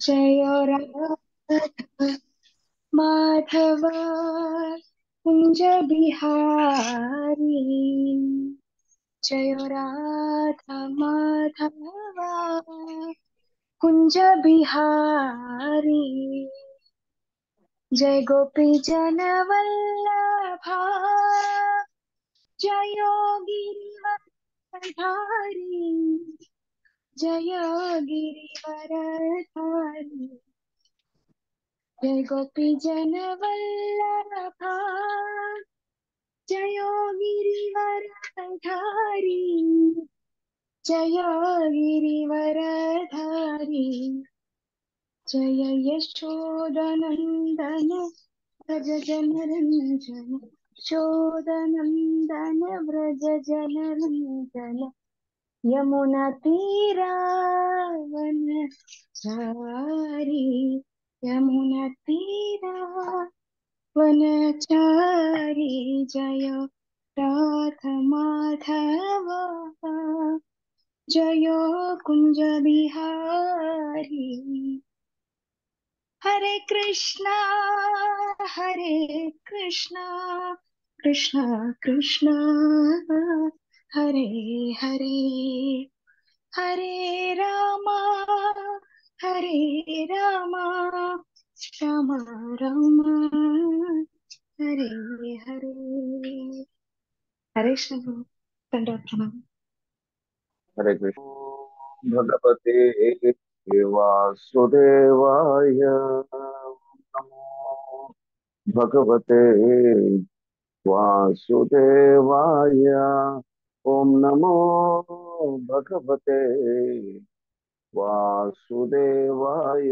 जय राधा माधव कुंज बिहारी जय राधा माधव कुंज बिहारी जय गोपी जन वल्लभा जय गिरिवरधारी जय गिरिवरधारी जय गोपी जन वल्लभा जय गिरिवरधारी जय गिरिवरधारी जय यशोदनन्दन व्रज जनरञ्जन यशोदनन्दन व्रज जनरञ्जन यमुनतीरावन चारी यमुनतीरावनचारी जय राधमाधव जय कुञ्ज बिहारी हरे कृष्णा हरे कृष्णा कृष्णा कृष्णा हरे हरे हरे रामा हरे रामा राम राम हरे हरे हरे कृष्ण दंडवत प्रणाम हरे कृष्ण भगवते वासुदेवाय नमो भगवते वासुदेवाय ॐ नमो भगवते वासुदेवाय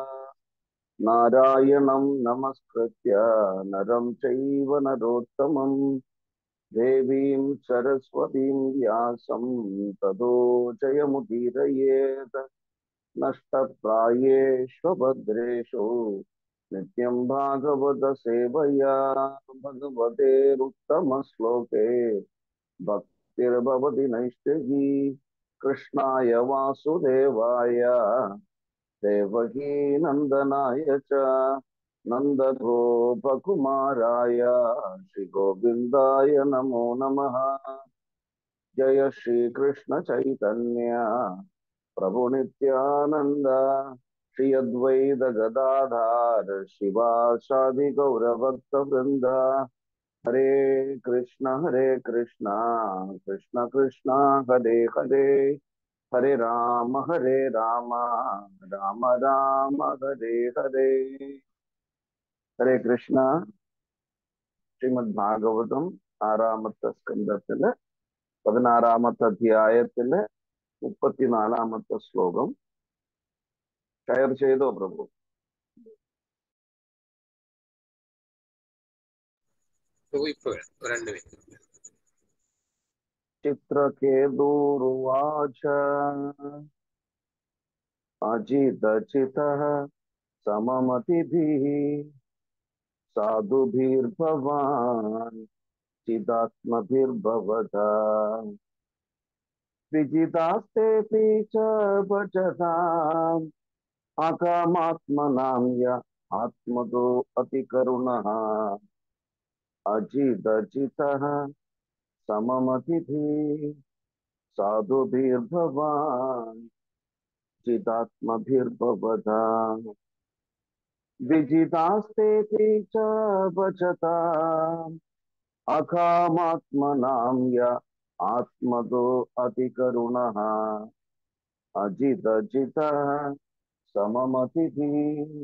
नारायणं नमस्कृत्य नरं चैव नरोत्तमम् देवीं सरस्वतीं व्यासं ततो जयमुदीरयेत् नष्टप्रायेष्वभद्रेषु नित्यं भागवतसेवया भगवतेरुत्तमश्लोके भक्तिर्भवति नैष्टिकी कृष्णाय वासुदेवाय देवकी नन्दनाय च नन्दगोपकुमाराय श्रीगोविन्दाय नमो नमः जय श्रीकृष्ण चैतन्य प्रभु नित्यानन्द श्री अद्वैत गदाधार शिवासादि गौरभक्तवृन्द हरे कृष्ण हरे कृष्ण कृष्ण कृष्ण हरे हरे हरे राम हरे राम राम राम हरे हरे ഹരേ കൃഷ്ണ ശ്രീമദ് ഭാഗവതം ആറാമത്തെ സ്കന്ധത്തില് പതിനാറാമത്തെ അധ്യായത്തില് മുപ്പത്തിനാലാമത്തെ ശ്ലോകം ഷെയർ ചെയ്തോ പ്രഭു ഇപ്പൊ രണ്ട് മിനിറ്റ് ചിത്രകേതൂർവാച അജിതചിതഃ സമമതിഭിः സാധുഭിർഭവാൻ ചിദാത്മഭിർഭവത വിജിതാസ്तेऽपि च भजताम् अकामात्मनां य आत्मदो अतिकरुणः अजिदजितः सममतिभिः साधुभिर्भवान् चिदात्मभिर्भवता विजितास्तेऽपि च भजताम् अकामात्मनां य आत्मदो अतिकरुणः अजिदजितः सममतिभिः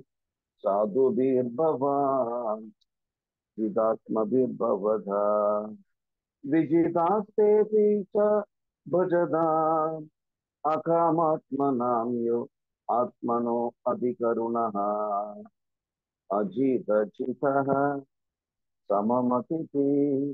साधुभिर्भवान् चिदात्मभिर्भवता विजितास्तेऽपि च भजताम् अकामात्मनां यो आत्मनो अधिकरुणः अजितचितः सममतिभिः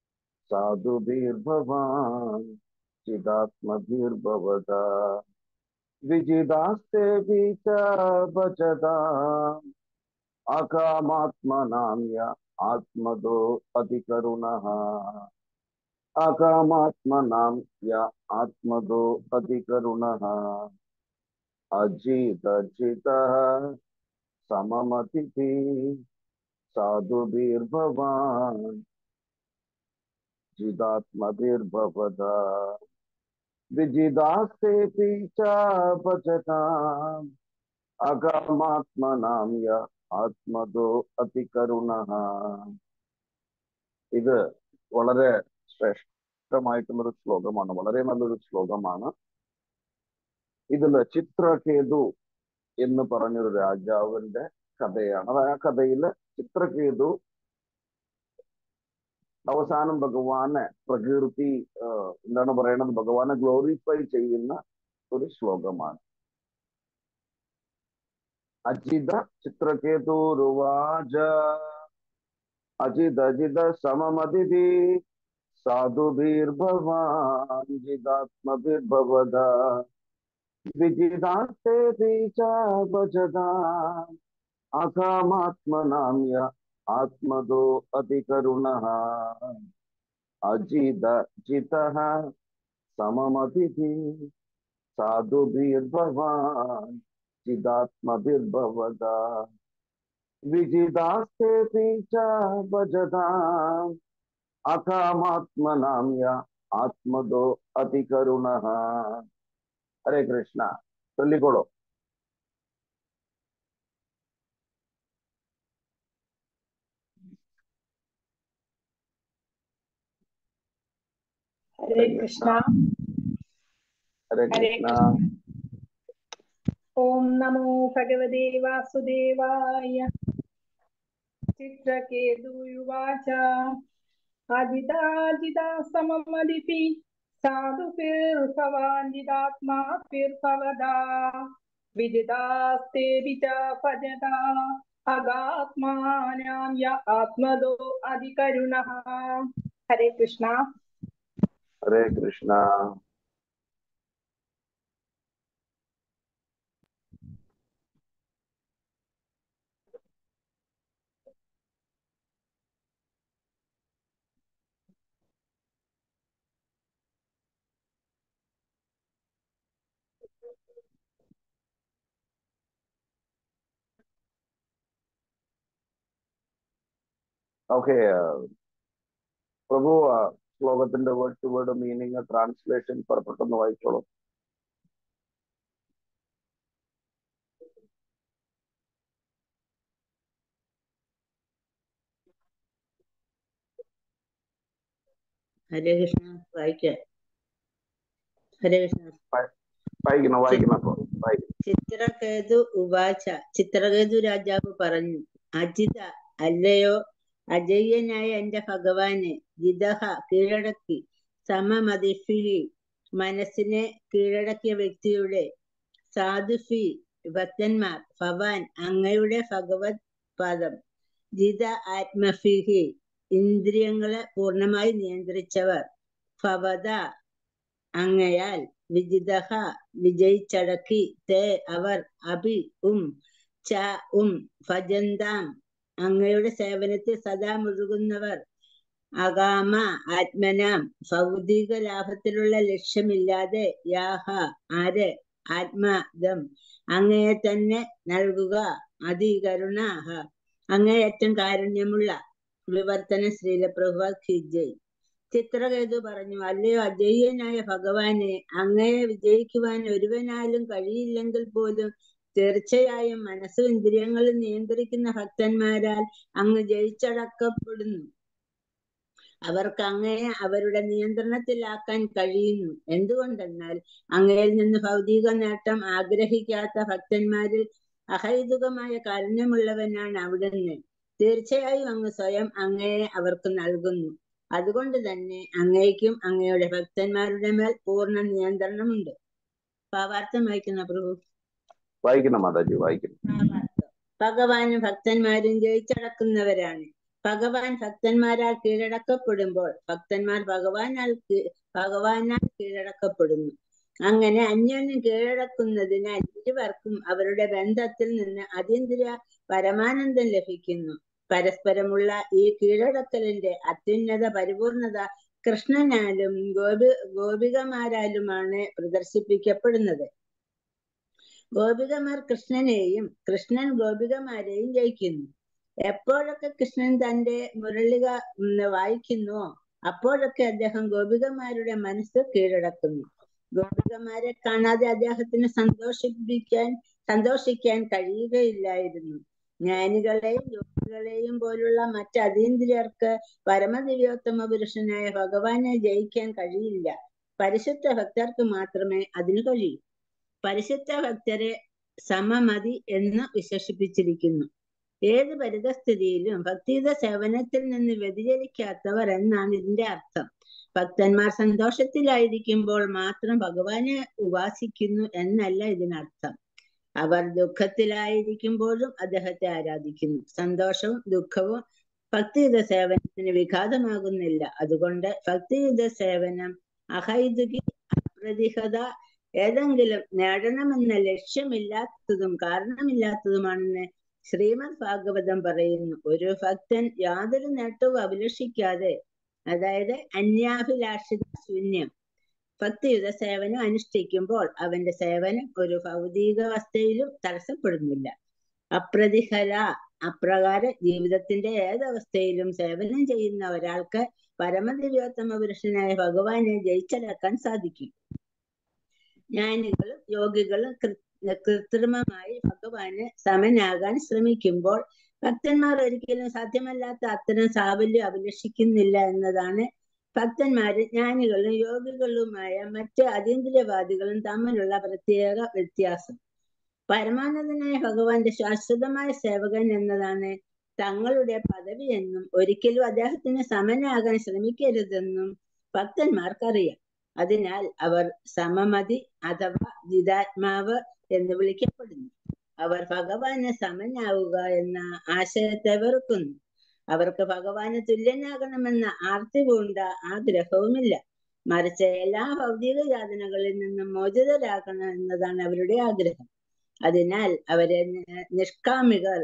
साधुभिर्भवान् चिदात्मभिर्भवता विजिदास्तेऽपि च भजताम् अकामात्मनां य आत्मदो अधिकरुणः अकामात्मनां य आत्मदो अधिकरुणः अजितजितः सममतिथि साधुभिर्भवान् जिदात्मभिर्भवदा विजिदास्तेऽपि च भजताम् അകമാത്മനാം യ ആത്മദോ അതികരുണഃ ഇത് വളരെ ശ്രേഷ്ഠമായിട്ടുള്ളൊരു ശ്ലോകമാണ് വളരെ നല്ലൊരു ശ്ലോകമാണ് ഇതില് ചിത്രകേതു എന്ന് പറഞ്ഞൊരു രാജാവിന്റെ കഥയാണ് അത് ആ കഥയില് ചിത്രകേതു അവസാനം ഭഗവാനെ പ്രകീർത്തി ആഹ് എന്താണ് പറയണത് ഭഗവാനെ ഗ്ലോറിഫൈ ചെയ്യുന്ന ഒരു ശ്ലോകമാണ് അജിത ചിത്രകേതുരുവാച അജിതജിത സമമതിഥി സാധുഭിർഭവാൻ ജിതാത്മഭിർഭവത വിജിതാസ്തേ ച ഭജതാ അകാമാത്മനാമ്യ ആത്മദോ അതികരുണഃ അജിത ജിതഃ സമമതിഥി സാധുഭിർഭവാൻ ചിദാത്മഭിർഭവത വിജിതാസ്തേ ച ഭജതാ അകാമാത്മനാമ്യ ആത്മദോ അതികരുണഃ ഹരേ കൃഷ്ണ ചൊല്ലിക്കോളൂ ഹരേ കൃഷ്ണ ഹരേ ഹരേ കൃഷ്ണ ഓം നമോ ഭഗവതേ വാസുദേവായ ചിത്രകേതുയുവാച അജിതാജിതാ സമമതിഥി സാധുഭിർഭവാഞ്ജിതാത്മാഭിർഭവദാ വിജിതാസ്തേപി ച ഭജതാ അഗാത്മാനാം യ ആത്മദോ അധികരുണഃ ഹരേ കൃഷ്ണ ഹരേ കൃഷ്ണ ഓക്കെ പ്രഭു ആ, ശ്ലോകത്തിന്റെ word to word meaning translation പെട്ടെന്ന് വായിച്ചോളൂ ഹരേ കൃഷ്ണ വായിക്കാം ഹരേ കൃഷ്ണ വായിക്കണം വായിക്കണം അപ്പൊ വായിക്കണം ചിത്രകേതു ഉവാച ചിത്രകേതു രാജാവ് പറഞ്ഞു അജിത അല്ലയോ അജയ്യനായ എന്റെ ഭഗവാനെ ജിതഹ കീഴടക്കി സമമതിഫി മനസ്സിനെ കീഴടക്കിയ വ്യക്തിയുടെ സാധുഫി ഭക്തന്മാർ ഭവാൻ അങ്ങയുടെ ഭഗവത് പദം ജിത ആത്മഫിഹി ഇന്ദ്രിയങ്ങളെ പൂർണ്ണമായി നിയന്ത്രിച്ചവർ ഭവത അങ്ങയാൽ വിജിതഹ വിജയിച്ചടക്കി തേ അവർ അഭി ഉം ച ഉം ഭജന്താം അങ്ങയുടെ സേവനത്തിൽ സദാ മുഴുകുന്നവർ അകാമ ആത്മനാം ഭൗതിക ലാഭത്തിലുള്ള ലക്ഷ്യമില്ലാതെ യാഹ ആര് ആത്മാദം അങ്ങയെ തന്നെ നൽകുക അതികരുണാഹ അങ്ങേയറ്റം കാരുണ്യമുള്ള വിവർത്തന ശ്രീലപ്രഭു ഖിജയ് ചിത്രകേതു പറഞ്ഞു അല്ലയോ അജയ്യനായ ഭഗവാനെ അങ്ങയെ വിജയിക്കുവാൻ ഒരുവനാലും കഴിയില്ലെങ്കിൽ പോലും തീർച്ചയായും മനസ്സും ഇന്ദ്രിയങ്ങളും നിയന്ത്രിക്കുന്ന ഭക്തന്മാരാൽ അങ്ങ് ജയിച്ചടക്കപ്പെടുന്നു അവർക്ക് അങ്ങയെ അവരുടെ നിയന്ത്രണത്തിലാക്കാൻ കഴിയുന്നു എന്തുകൊണ്ടെന്നാൽ അങ്ങയിൽ നിന്ന് ഭൗതിക നേട്ടം ആഗ്രഹിക്കാത്ത ഭക്തന്മാരിൽ അഹൈതുകമായ കാരുണ്യമുള്ളവനാണ് അവിടുന്ന് തീർച്ചയായും അങ്ങ് സ്വയം അങ്ങയെ അവർക്ക് നൽകുന്നു അതുകൊണ്ട് തന്നെ അങ്ങയ്ക്കും അങ്ങയുടെ ഭക്തന്മാരുടെ മേൽ പൂർണ്ണ നിയന്ത്രണമുണ്ട് ഭാവാർത്ഥം വായിക്കുന്ന പ്രഭു വായിക്കണം മാതാജി വായിക്കണം ഭാവാർത്ഥം ഭഗവാനും ഭക്തന്മാരും ജയിച്ചടക്കുന്നവരാണ് ഭഗവാൻ ഭക്തന്മാരാൽ കീഴടക്കപ്പെടുമ്പോൾ ഭക്തന്മാർ ഭഗവാനാൽ കീ- ഭഗവാനാൽ കീഴടക്കപ്പെടുന്നു അങ്ങനെ അന്യോന്യം കീഴടക്കുന്നതിനാൽ ഇരുവർക്കും അവരുടെ ബന്ധത്തിൽ നിന്ന് അതീന്ദ്രിയ പരമാനന്ദം ലഭിക്കുന്നു പരസ്പരമുള്ള ഈ കീഴടക്കലിന്റെ അത്യുന്നത പരിപൂർണത കൃഷ്ണനാലും ഗോപി ഗോപികമാരാലുമാണ് പ്രദർശിപ്പിക്കപ്പെടുന്നത് ഗോപികമാർ കൃഷ്ണനെയും കൃഷ്ണൻ ഗോപികമാരെയും ജയിക്കുന്നു എപ്പോഴൊക്കെ കൃഷ്ണൻ തന്റെ മുരളിക ഉം, വായിക്കുന്നുവോ അപ്പോഴൊക്കെ അദ്ദേഹം ഗോപികമാരുടെ മനസ്സ് കീഴടക്കുന്നു ഗോപികമാരെ കാണാതെ അദ്ദേഹത്തിന് സന്തോഷിപ്പിക്കാൻ സന്തോഷിക്കാൻ കഴിയുകയില്ലായിരുന്നു ജ്ഞാനികളെയും യോഗികളെയും പോലുള്ള മറ്റ് അതീന്ദ്രിയർക്ക് പരമദിവ്യോത്തമ പുരുഷനായ ഭഗവാനെ ജയിക്കാൻ കഴിയില്ല പരിശുദ്ധ ഭക്തർക്ക് മാത്രമേ അതിന് കഴിയൂ പരിശുദ്ധ ഭക്തരെ സമമതി എന്ന് വിശേഷിപ്പിച്ചിരിക്കുന്നു ഏത് പരിതസ്ഥിതിയിലും ഭക്തിയുത സേവനത്തിൽ നിന്ന് വ്യതിചലിക്കാത്തവർ എന്നാണ് ഇതിന്റെ അർത്ഥം ഭക്തന്മാർ സന്തോഷത്തിലായിരിക്കുമ്പോൾ മാത്രം ഭഗവാനെ ഉപാസിക്കുന്നു എന്നല്ല ഇതിനർത്ഥം അവർ ദുഃഖത്തിലായിരിക്കുമ്പോഴും അദ്ദേഹത്തെ ആരാധിക്കുന്നു സന്തോഷവും ദുഃഖവും ഭക്തിയുത സേവനത്തിന് വിഘാതമാകുന്നില്ല അതുകൊണ്ട് ഭക്തിയുത സേവനം അഹൈതുകി അപ്രതിഹത ഏതെങ്കിലും നേടണമെന്ന ലക്ഷ്യമില്ലാത്തതും കാരണമില്ലാത്തതുമാണെന്ന് ശ്രീമദ് ഭാഗവതം പറയുന്നു ഒരു ഭക്തൻ യാതൊരു നേട്ടവും അഭിലഷിക്കാതെ അതായത് അന്യാഭിലാഷിത ശൂന്യം ഭക്തിയുത സേവനം അനുഷ്ഠിക്കുമ്പോൾ അവന്റെ സേവനം ഒരു ഭൗതിക അവസ്ഥയിലും തടസ്സപ്പെടുന്നില്ല അപ്രതിഹര അപ്രകാരം ജീവിതത്തിന്റെ ഏതവസ്ഥയിലും സേവനം ചെയ്യുന്ന ഒരാൾക്ക് പരമദിവ്യോത്തമ പുരുഷനായ ഭഗവാനെ ജയിച്ചടക്കാൻ സാധിക്കും ജ്ഞാനികളും യോഗികളും കൃ- കൃത്രിമമായി ഭഗവാന് സമനാകാൻ ശ്രമിക്കുമ്പോൾ ഭക്തന്മാർ ഒരിക്കലും സാധ്യമല്ലാത്ത അത്തരം സാഫല്യം അഭിലഷിക്കുന്നില്ല എന്നതാണ് ഭക്തന്മാര് ജ്ഞാനികളും യോഗികളുമായ മറ്റ് അതീന്ദ്രിയവാദികളും തമ്മിലുള്ള പ്രത്യേക വ്യത്യാസം പരമാനന്ദനായ ഭഗവാന്റെ ശാശ്വതമായ സേവകൻ എന്നതാണ് തങ്ങളുടെ പദവി എന്നും ഒരിക്കലും അദ്ദേഹത്തിന് സമനാകാൻ ശ്രമിക്കരുതെന്നും ഭക്തന്മാർക്കറിയാം അതിനാൽ അവർ സമമതി അഥവാ ജിതാത്മാവ് എന്ന് വിളിക്കപ്പെടുന്നു അവർ ഭഗവാന് സമനാവുക എന്ന ആശയത്തെ വെറുക്കുന്നു അവർക്ക് ഭഗവാന് തുല്യനാകണമെന്ന ആർത്തി പൂണ്ട ആഗ്രഹവുമില്ല മറിച്ച് എല്ലാ ഭൗതിക യാതനകളിൽ നിന്നും മോചിതരാകണം എന്നതാണ് അവരുടെ ആഗ്രഹം അതിനാൽ അവരെ നി- നിഷ്കാമികൾ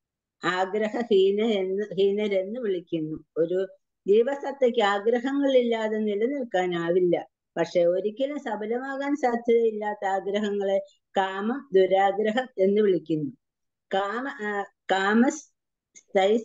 ആഗ്രഹഹീന എന്ന് ഹീനരെന്ന് വിളിക്കുന്നു ഒരു ജീവസത്തയ്ക്ക് ആഗ്രഹങ്ങളില്ലാതെ നിലനിൽക്കാനാവില്ല പക്ഷെ ഒരിക്കലും സഫലമാകാൻ സാധ്യതയില്ലാത്ത ആഗ്രഹങ്ങളെ കാമം ദുരാഗ്രഹം എന്ന് വിളിക്കുന്നു കാമ ആ, കാമസ് സ്ഥൈസ്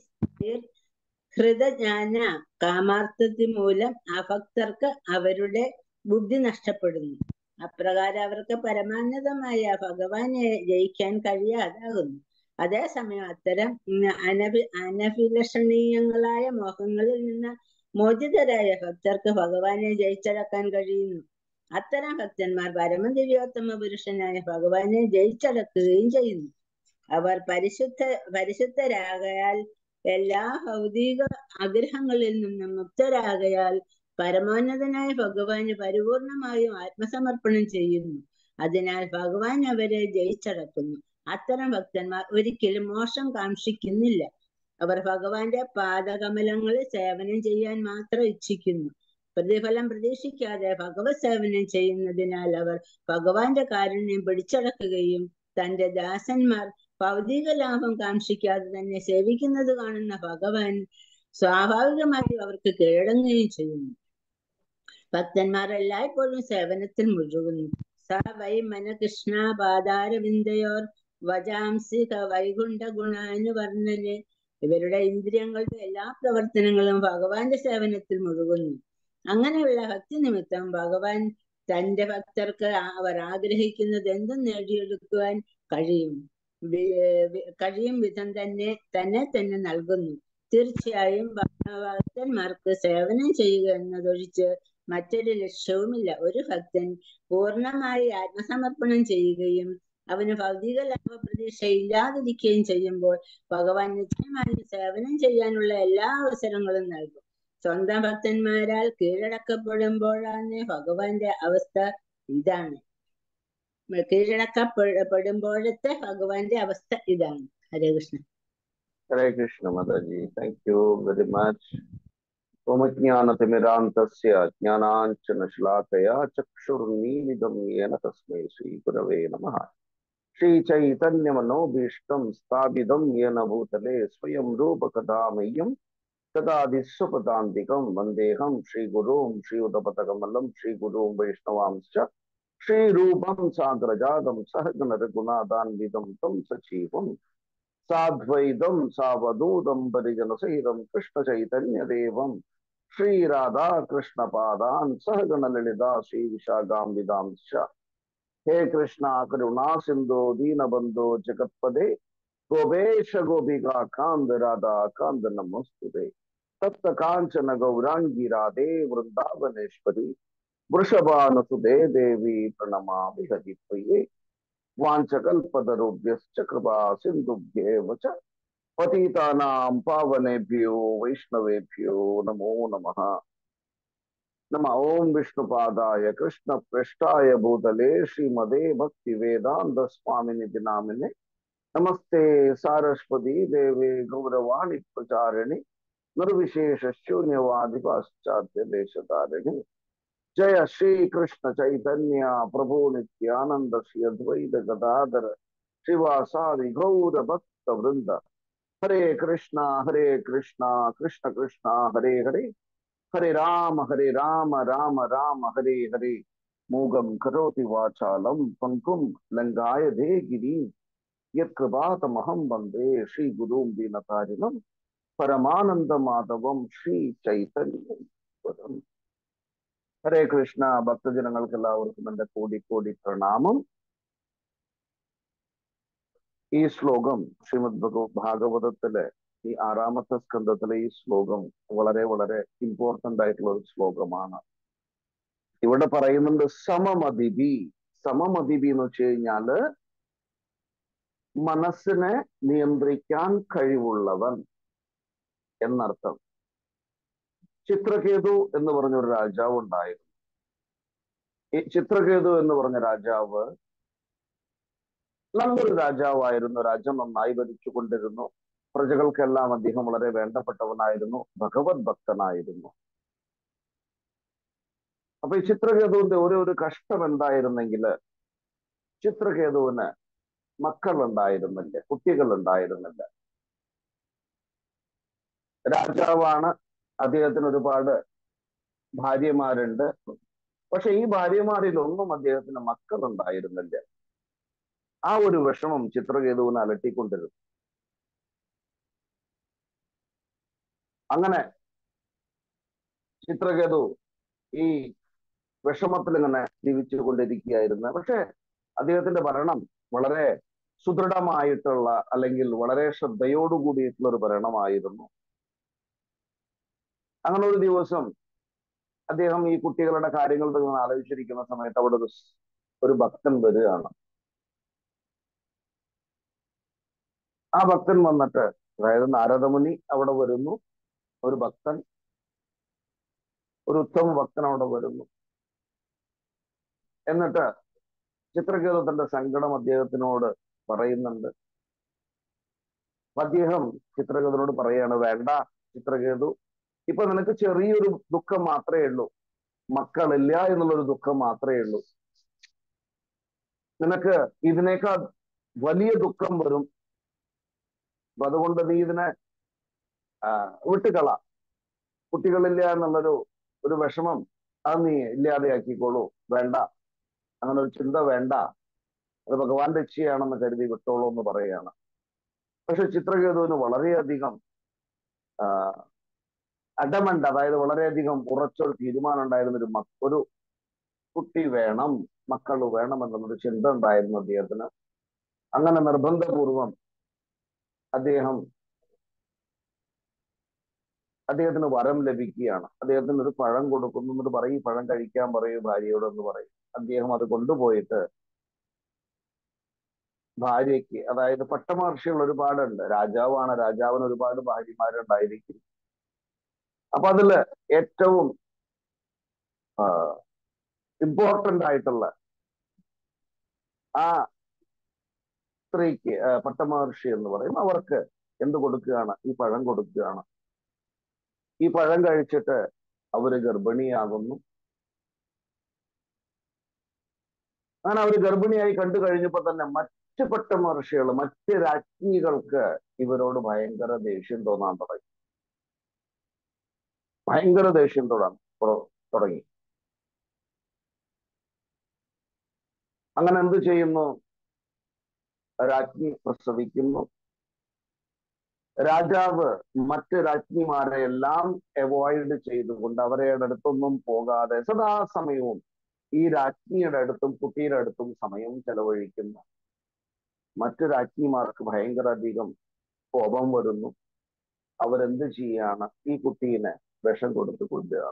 ഹൃദജ്ഞാന കാമാർത്ഥത്തി മൂലം അഭക്തർക്ക് അവരുടെ ബുദ്ധി നഷ്ടപ്പെടുന്നു അപ്രകാരം അവർക്ക് പരമാനന്ദമായ ഭഗവാനെ ജയിക്കാൻ കഴിയാതാകുന്നു അതേസമയം അത്തരം ഉം, അനഭി അനഭിലഷണീയങ്ങളായ മോഹങ്ങളിൽ നിന്ന് മോചിതരായ ഭക്തർക്ക് ഭഗവാനെ ജയിച്ചടക്കാൻ കഴിയുന്നു അത്തരം ഭക്തന്മാർ പരമദിവ്യോത്തമ പുരുഷനായ ഭഗവാനെ ജയിച്ചടക്കുകയും ചെയ്യുന്നു അവർ പരിശുദ്ധ പരിശുദ്ധരാകയാൽ എല്ലാ ഭൗതിക ആഗ്രഹങ്ങളിൽ നിന്നും മുക്തരാകയാൽ പരമോന്നതനായ ഭഗവാന് പരിപൂർണമായും ആത്മസമർപ്പണം ചെയ്യുന്നു അതിനാൽ ഭഗവാൻ അവരെ ജയിച്ചടക്കുന്നു അത്തരം ഭക്തന്മാർ ഒരിക്കലും മോശം കാക്ഷിക്കുന്നില്ല അവർ ഭഗവാന്റെ പാദകമലങ്ങളിൽ സേവനം ചെയ്യാൻ മാത്രം ഇച്ഛിക്കുന്നു പ്രതിഫലം പ്രതീക്ഷിക്കാതെ ഭഗവത് സേവനം ചെയ്യുന്നതിനാൽ അവർ ഭഗവാന്റെ കാരുണ്യം പിടിച്ചടക്കുകയും തന്റെ ദാസന്മാർ ഭൗതിക ലാഭം കാക്ഷിക്കാതെ തന്നെ സേവിക്കുന്നത് കാണുന്ന ഭഗവാൻ സ്വാഭാവികമായി അവർക്ക് കീഴടങ്ങുകയും ചെയ്യുന്നു ഭക്തന്മാർ എല്ലായ്പ്പോഴും സേവനത്തിൽ മുഴുകുന്നു സ വൈ മനകൃഷ്ണ പാതാരവിന്ദയോർ വജാംസി വൈകുണ്ഠ ഗുണാനുവർണ്ണന് ഇവരുടെ ഇന്ദ്രിയങ്ങളുടെ എല്ലാ പ്രവർത്തനങ്ങളും ഭഗവാന്റെ സേവനത്തിൽ മുഴുകുന്നു അങ്ങനെയുള്ള ഭക്തി നിമിത്തം ഭഗവാൻ തന്റെ ഭക്തർക്ക് ആ- അവർ ആഗ്രഹിക്കുന്നത് എന്തും നേടിയെടുക്കുവാൻ കഴിയും വി- വി- കഴിയും വിധം തന്നെ തന്നെ തന്നെ നൽകുന്നു തീർച്ചയായും ഭക്തന്മാർക്ക് സേവനം ചെയ്യുക എന്നതൊഴിച്ച് മറ്റൊരു ലക്ഷ്യവുമില്ല ഒരു ഭക്തൻ പൂർണ്ണമായി ആത്മസമർപ്പണം ചെയ്യുകയും അവന് ഭൗതിക ലാഭ പ്രതീക്ഷ ഇല്ലാതിരിക്കുകയും ചെയ്യുമ്പോൾ ഭഗവാൻ നിശ്ചയമായും സേവനം ചെയ്യാനുള്ള എല്ലാ അവസരങ്ങളും നൽകും സ്വന്തം ഭക്തന്മാരാൽ കീഴടക്കപ്പെടുമ്പോഴാണ് ഭഗവാന്റെ അവസ്ഥ ഇതാണ് കീഴടക്കപ്പെടുമ്പോഴത്തെ ഭഗവാന്റെ അവസ്ഥ ഇതാണ് ഹരേ കൃഷ്ണ हरे कृष्ण माता जी थैंक यू वेरी मच ओमज्ञानतिमिरान्तस्य ज्ञानाञ्जनशलाकया चक्षुर्मीलितं येन तस्मै श्रीगुरवे नमः श्रीचैतन्यमनोभीष्टं स्थापितं येन भूतले स्वयं रूपकदा मह्यं तदादिस्वपदान्तिकं वन्देऽहं श्रीगुरुं श्रीयुतपथकमलं श्रीगुरुं वैष्णवांश्च ശ്രീരൂപം സാന്ദ്രജാതം സഹഗണ രഘുനാഥാൻവിതം തം സജീവം സാദ്വൈതം സാവധൂതം പരിജനസഹിതം കൃഷ്ണ ചൈതന്യദേവം ശ്രീരാധാ കൃഷ്ണപാദാൻ സഹഗണ ലളിതാ ശ്രീ വിശാഖാംബിതാം ഹേ കൃഷ്ണ കരുണാ സിന്ധോ ദീനബന്ധോ ജഗത്പദേ ഗോപേശ ഗോപിക കാന്ത രാധാ കാന്ത നമസ്തുതേ തപ്ത കാഞ്ചന ഗൗരാംഗി രാധേ വൃന്ദാവനേശ്വരി വൃഷഭാനുസുതേ ദേവി പ്രണമാമി ഹരിപ്രിയേ വാഞ്ചകൽപതരുഭ്യശ്ച കൃപാ സിന്ധുഭ്യേവ ച പതീതാനാം പാവനേഭ്യോ വൈഷ്ണവേഭ്യോ നമോ നമഃ നമ ഓം വിഷ്ണുപാദായ കൃഷ്ണപൃഷ്ഠായ ഭൂതലേ ശ്രീമതേ ഭക്തി വേദാന്ത സ്വാമിനിധി നാമിനെ നമസ്തേ സാരസ്വതി ദേവേ ഗൗരവാണി പ്രചാരിണി നിർവിശേഷ ശൂന്യവാദി പാശ്ചാത്യ ദേശതാരിണി ജയ ശ്രീ കൃഷ്ണ ചൈതന്യ പ്രഭു നിത്യാനന്ദ ശ്രീ അദ്വൈത ഗദാധര ശിവാസാദി ഗൗര ഭക്ത വൃന്ദ ഹരേ കൃഷ്ണ ഹരേ കൃഷ്ണ കൃഷ്ണ കൃഷ്ണ ഹരേ ഹരേ ഹരേ രാമ ഹരേ രാമ രാമ രാമ ഹരേ ഹരേ മൂകം കരോതി വാചാലം പങ്കും ലങ്കായതേ ഗിരി യത്കൃപാതമഹം വന്ദേ ശ്രീ ഗുരും ദീനതാരിണം പരമാനന്ദ മാധവം ശ്രീ ചൈതന്യം ഹരേ കൃഷ്ണ ഭക്തജനങ്ങൾക്ക് എല്ലാവർക്കും എന്റെ കോടി കോടി പ്രണാമം ഈ ശ്ലോകം ശ്രീമദ് ഭഗവ ഭാഗവതത്തിലെ ഈ ആറാമത്തെ സ്കന്ധത്തിലെ ഈ ശ്ലോകം വളരെ വളരെ ഇമ്പോർട്ടന്റ് ആയിട്ടുള്ള ഒരു ശ്ലോകമാണ് ഇവിടെ പറയുന്നുണ്ട് സമമതിബി സമമതിബി എന്ന് വെച്ച് കഴിഞ്ഞാല് മനസ്സിനെ നിയന്ത്രിക്കാൻ കഴിവുള്ളവൻ എന്നർത്ഥം ചിത്രകേതു എന്ന് പറഞ്ഞ ഒരു രാജാവ് ഉണ്ടായിരുന്നു ഈ ചിത്രകേതു എന്ന് പറഞ്ഞ രാജാവ് നല്ലൊരു രാജാവായിരുന്നു രാജ്യം നന്നായി ഭരിച്ചുകൊണ്ടിരുന്നു പ്രജകൾക്കെല്ലാം അദ്ദേഹം വളരെ വേണ്ടപ്പെട്ടവനായിരുന്നു ഭഗവത് ഭക്തനായിരുന്നു അപ്പൊ ഈ ചിത്രകേതുവിന്റെ ഒരു ഒരു കഷ്ടം എന്തായിരുന്നെങ്കിൽ ചിത്രകേതുവിന് മക്കൾ ഉണ്ടായിരുന്നില്ല കുട്ടികൾ ഉണ്ടായിരുന്നില്ല രാജാവാണ് അദ്ദേഹത്തിന് ഒരുപാട് ഭാര്യമാരുണ്ട് പക്ഷെ ഈ ഭാര്യമാരിലൊന്നും അദ്ദേഹത്തിന് മക്കൾ ഉണ്ടായിരുന്നില്ല ആ ഒരു വിഷമം ചിത്രകേതുവിനെ അലട്ടിക്കൊണ്ടിരുന്നു അങ്ങനെ ചിത്രകേതു ഈ വിഷമത്തിൽ ഇങ്ങനെ ജീവിച്ചു കൊണ്ടിരിക്കുകയായിരുന്നു പക്ഷെ അദ്ദേഹത്തിന്റെ ഭരണം വളരെ സുദൃഢമായിട്ടുള്ള അല്ലെങ്കിൽ വളരെ ശ്രദ്ധയോടുകൂടിയിട്ടുള്ള ഒരു ഭരണമായിരുന്നു അങ്ങനെ ഒരു ദിവസം അദ്ദേഹം ഈ കുട്ടികളുടെ കാര്യങ്ങൾ ഇങ്ങനെ ആലോചിച്ചിരിക്കുന്ന സമയത്ത് അവിടെ ഒരു ഒരു ഭക്തൻ വരികയാണ് ആ ഭക്തൻ വന്നിട്ട് അതായത് നാരദമുനി അവിടെ വരുന്നു ഒരു ഭക്തൻ ഒരു ഉത്തമ ഭക്തൻ അവിടെ വരുന്നു എന്നിട്ട് ചിത്രകേതു തന്റെ സങ്കടം അദ്ദേഹത്തിനോട് പറയുന്നുണ്ട് അദ്ദേഹം ചിത്രകേതുനോട് പറയാണ് വേണ്ട ചിത്രകേതു ഇപ്പൊ നിനക്ക് ചെറിയൊരു ദുഃഖം മാത്രമേ ഉള്ളൂ മക്കളില്ല എന്നുള്ളൊരു ദുഃഖം മാത്രമേ ഉള്ളൂ നിനക്ക് ഇതിനേക്കാൾ വലിയ ദുഃഖം വരും അപ്പൊ അതുകൊണ്ട് നീ ഇതിനെ വിട്ടുകള കുട്ടികളില്ല എന്നുള്ളൊരു ഒരു വിഷമം അത് നീ ഇല്ലാതെയാക്കിക്കോളൂ വേണ്ട അങ്ങനെ ഒരു ചിന്ത വേണ്ട അത് ഭഗവാന്റെ ഇച്ഛയാണെന്ന് കരുതി വിട്ടോളൂ എന്ന് പറയുകയാണ് പക്ഷെ ചിത്രകേതുവിന് വളരെയധികം അഡമണ്ട് അതായത് വളരെയധികം ഉറച്ചൊരു തീരുമാനം ഉണ്ടായിരുന്ന ഒരു ഒരു കുട്ടി വേണം മക്കൾ വേണം എന്നുള്ളൊരു ചിന്ത ഉണ്ടായിരുന്നു അദ്ദേഹത്തിന് അങ്ങനെ നിർബന്ധപൂർവം അദ്ദേഹം അദ്ദേഹത്തിന് വരം ലഭിക്കുകയാണ് അദ്ദേഹത്തിന് ഒരു പഴം കൊടുക്കുന്നു എന്നിട്ട് പറയും പഴം കഴിക്കാൻ പറയൂ ഭാര്യയോട് എന്ന് പറയും അദ്ദേഹം അത് കൊണ്ടുപോയിട്ട് ഭാര്യയ്ക്ക് അതായത് പട്ടമഹർഷികൾ ഒരുപാടുണ്ട് രാജാവാണ് രാജാവിന് ഒരുപാട് ഭാര്യമാരുണ്ടായിരിക്കും അപ്പൊ അതില് ഏറ്റവും ഇമ്പോർട്ടന്റ് ആയിട്ടുള്ള ആ സ്ത്രീക്ക് പട്ടമഹർഷി എന്ന് പറയും അവർക്ക് എന്ത് കൊടുക്കുകയാണ് ഈ പഴം കൊടുക്കുകയാണ് ഈ പഴം കഴിച്ചിട്ട് അവര് ഗർഭിണിയാകുന്നു അങ്ങനെ അവര് ഗർഭിണിയായി കണ്ടു കഴിഞ്ഞപ്പോ തന്നെ മറ്റ് പട്ടമഹർഷികൾ മറ്റ് രാജ്ഞികൾക്ക് ഇവരോട് ഭയങ്കര ദേഷ്യം തോന്നാൻ തുടങ്ങി ഭയങ്കര ദേഷ്യം തൊടാൻ തുടങ്ങി അങ്ങനെ എന്ത് ചെയ്യുന്നു രാജ്ഞി പ്രസവിക്കുന്നു രാജാവ് മറ്റ് രാജ്ഞിമാരെ എല്ലാം അവോയ്ഡ് ചെയ്തുകൊണ്ട് അവരുടെ അടുത്തൊന്നും പോകാതെ സദാസമയവും ഈ രാജ്ഞിയുടെ അടുത്തും കുട്ടിയുടെ അടുത്തും സമയം ചെലവഴിക്കുന്നു മറ്റു രാജ്ഞിമാർക്ക് ഭയങ്കര അധികം കോപം വരുന്നു അവരെന്ത് ചെയ്യാണ് ഈ കുട്ടീനെ വിഷം കൊടുത്ത് കൊല്ലുക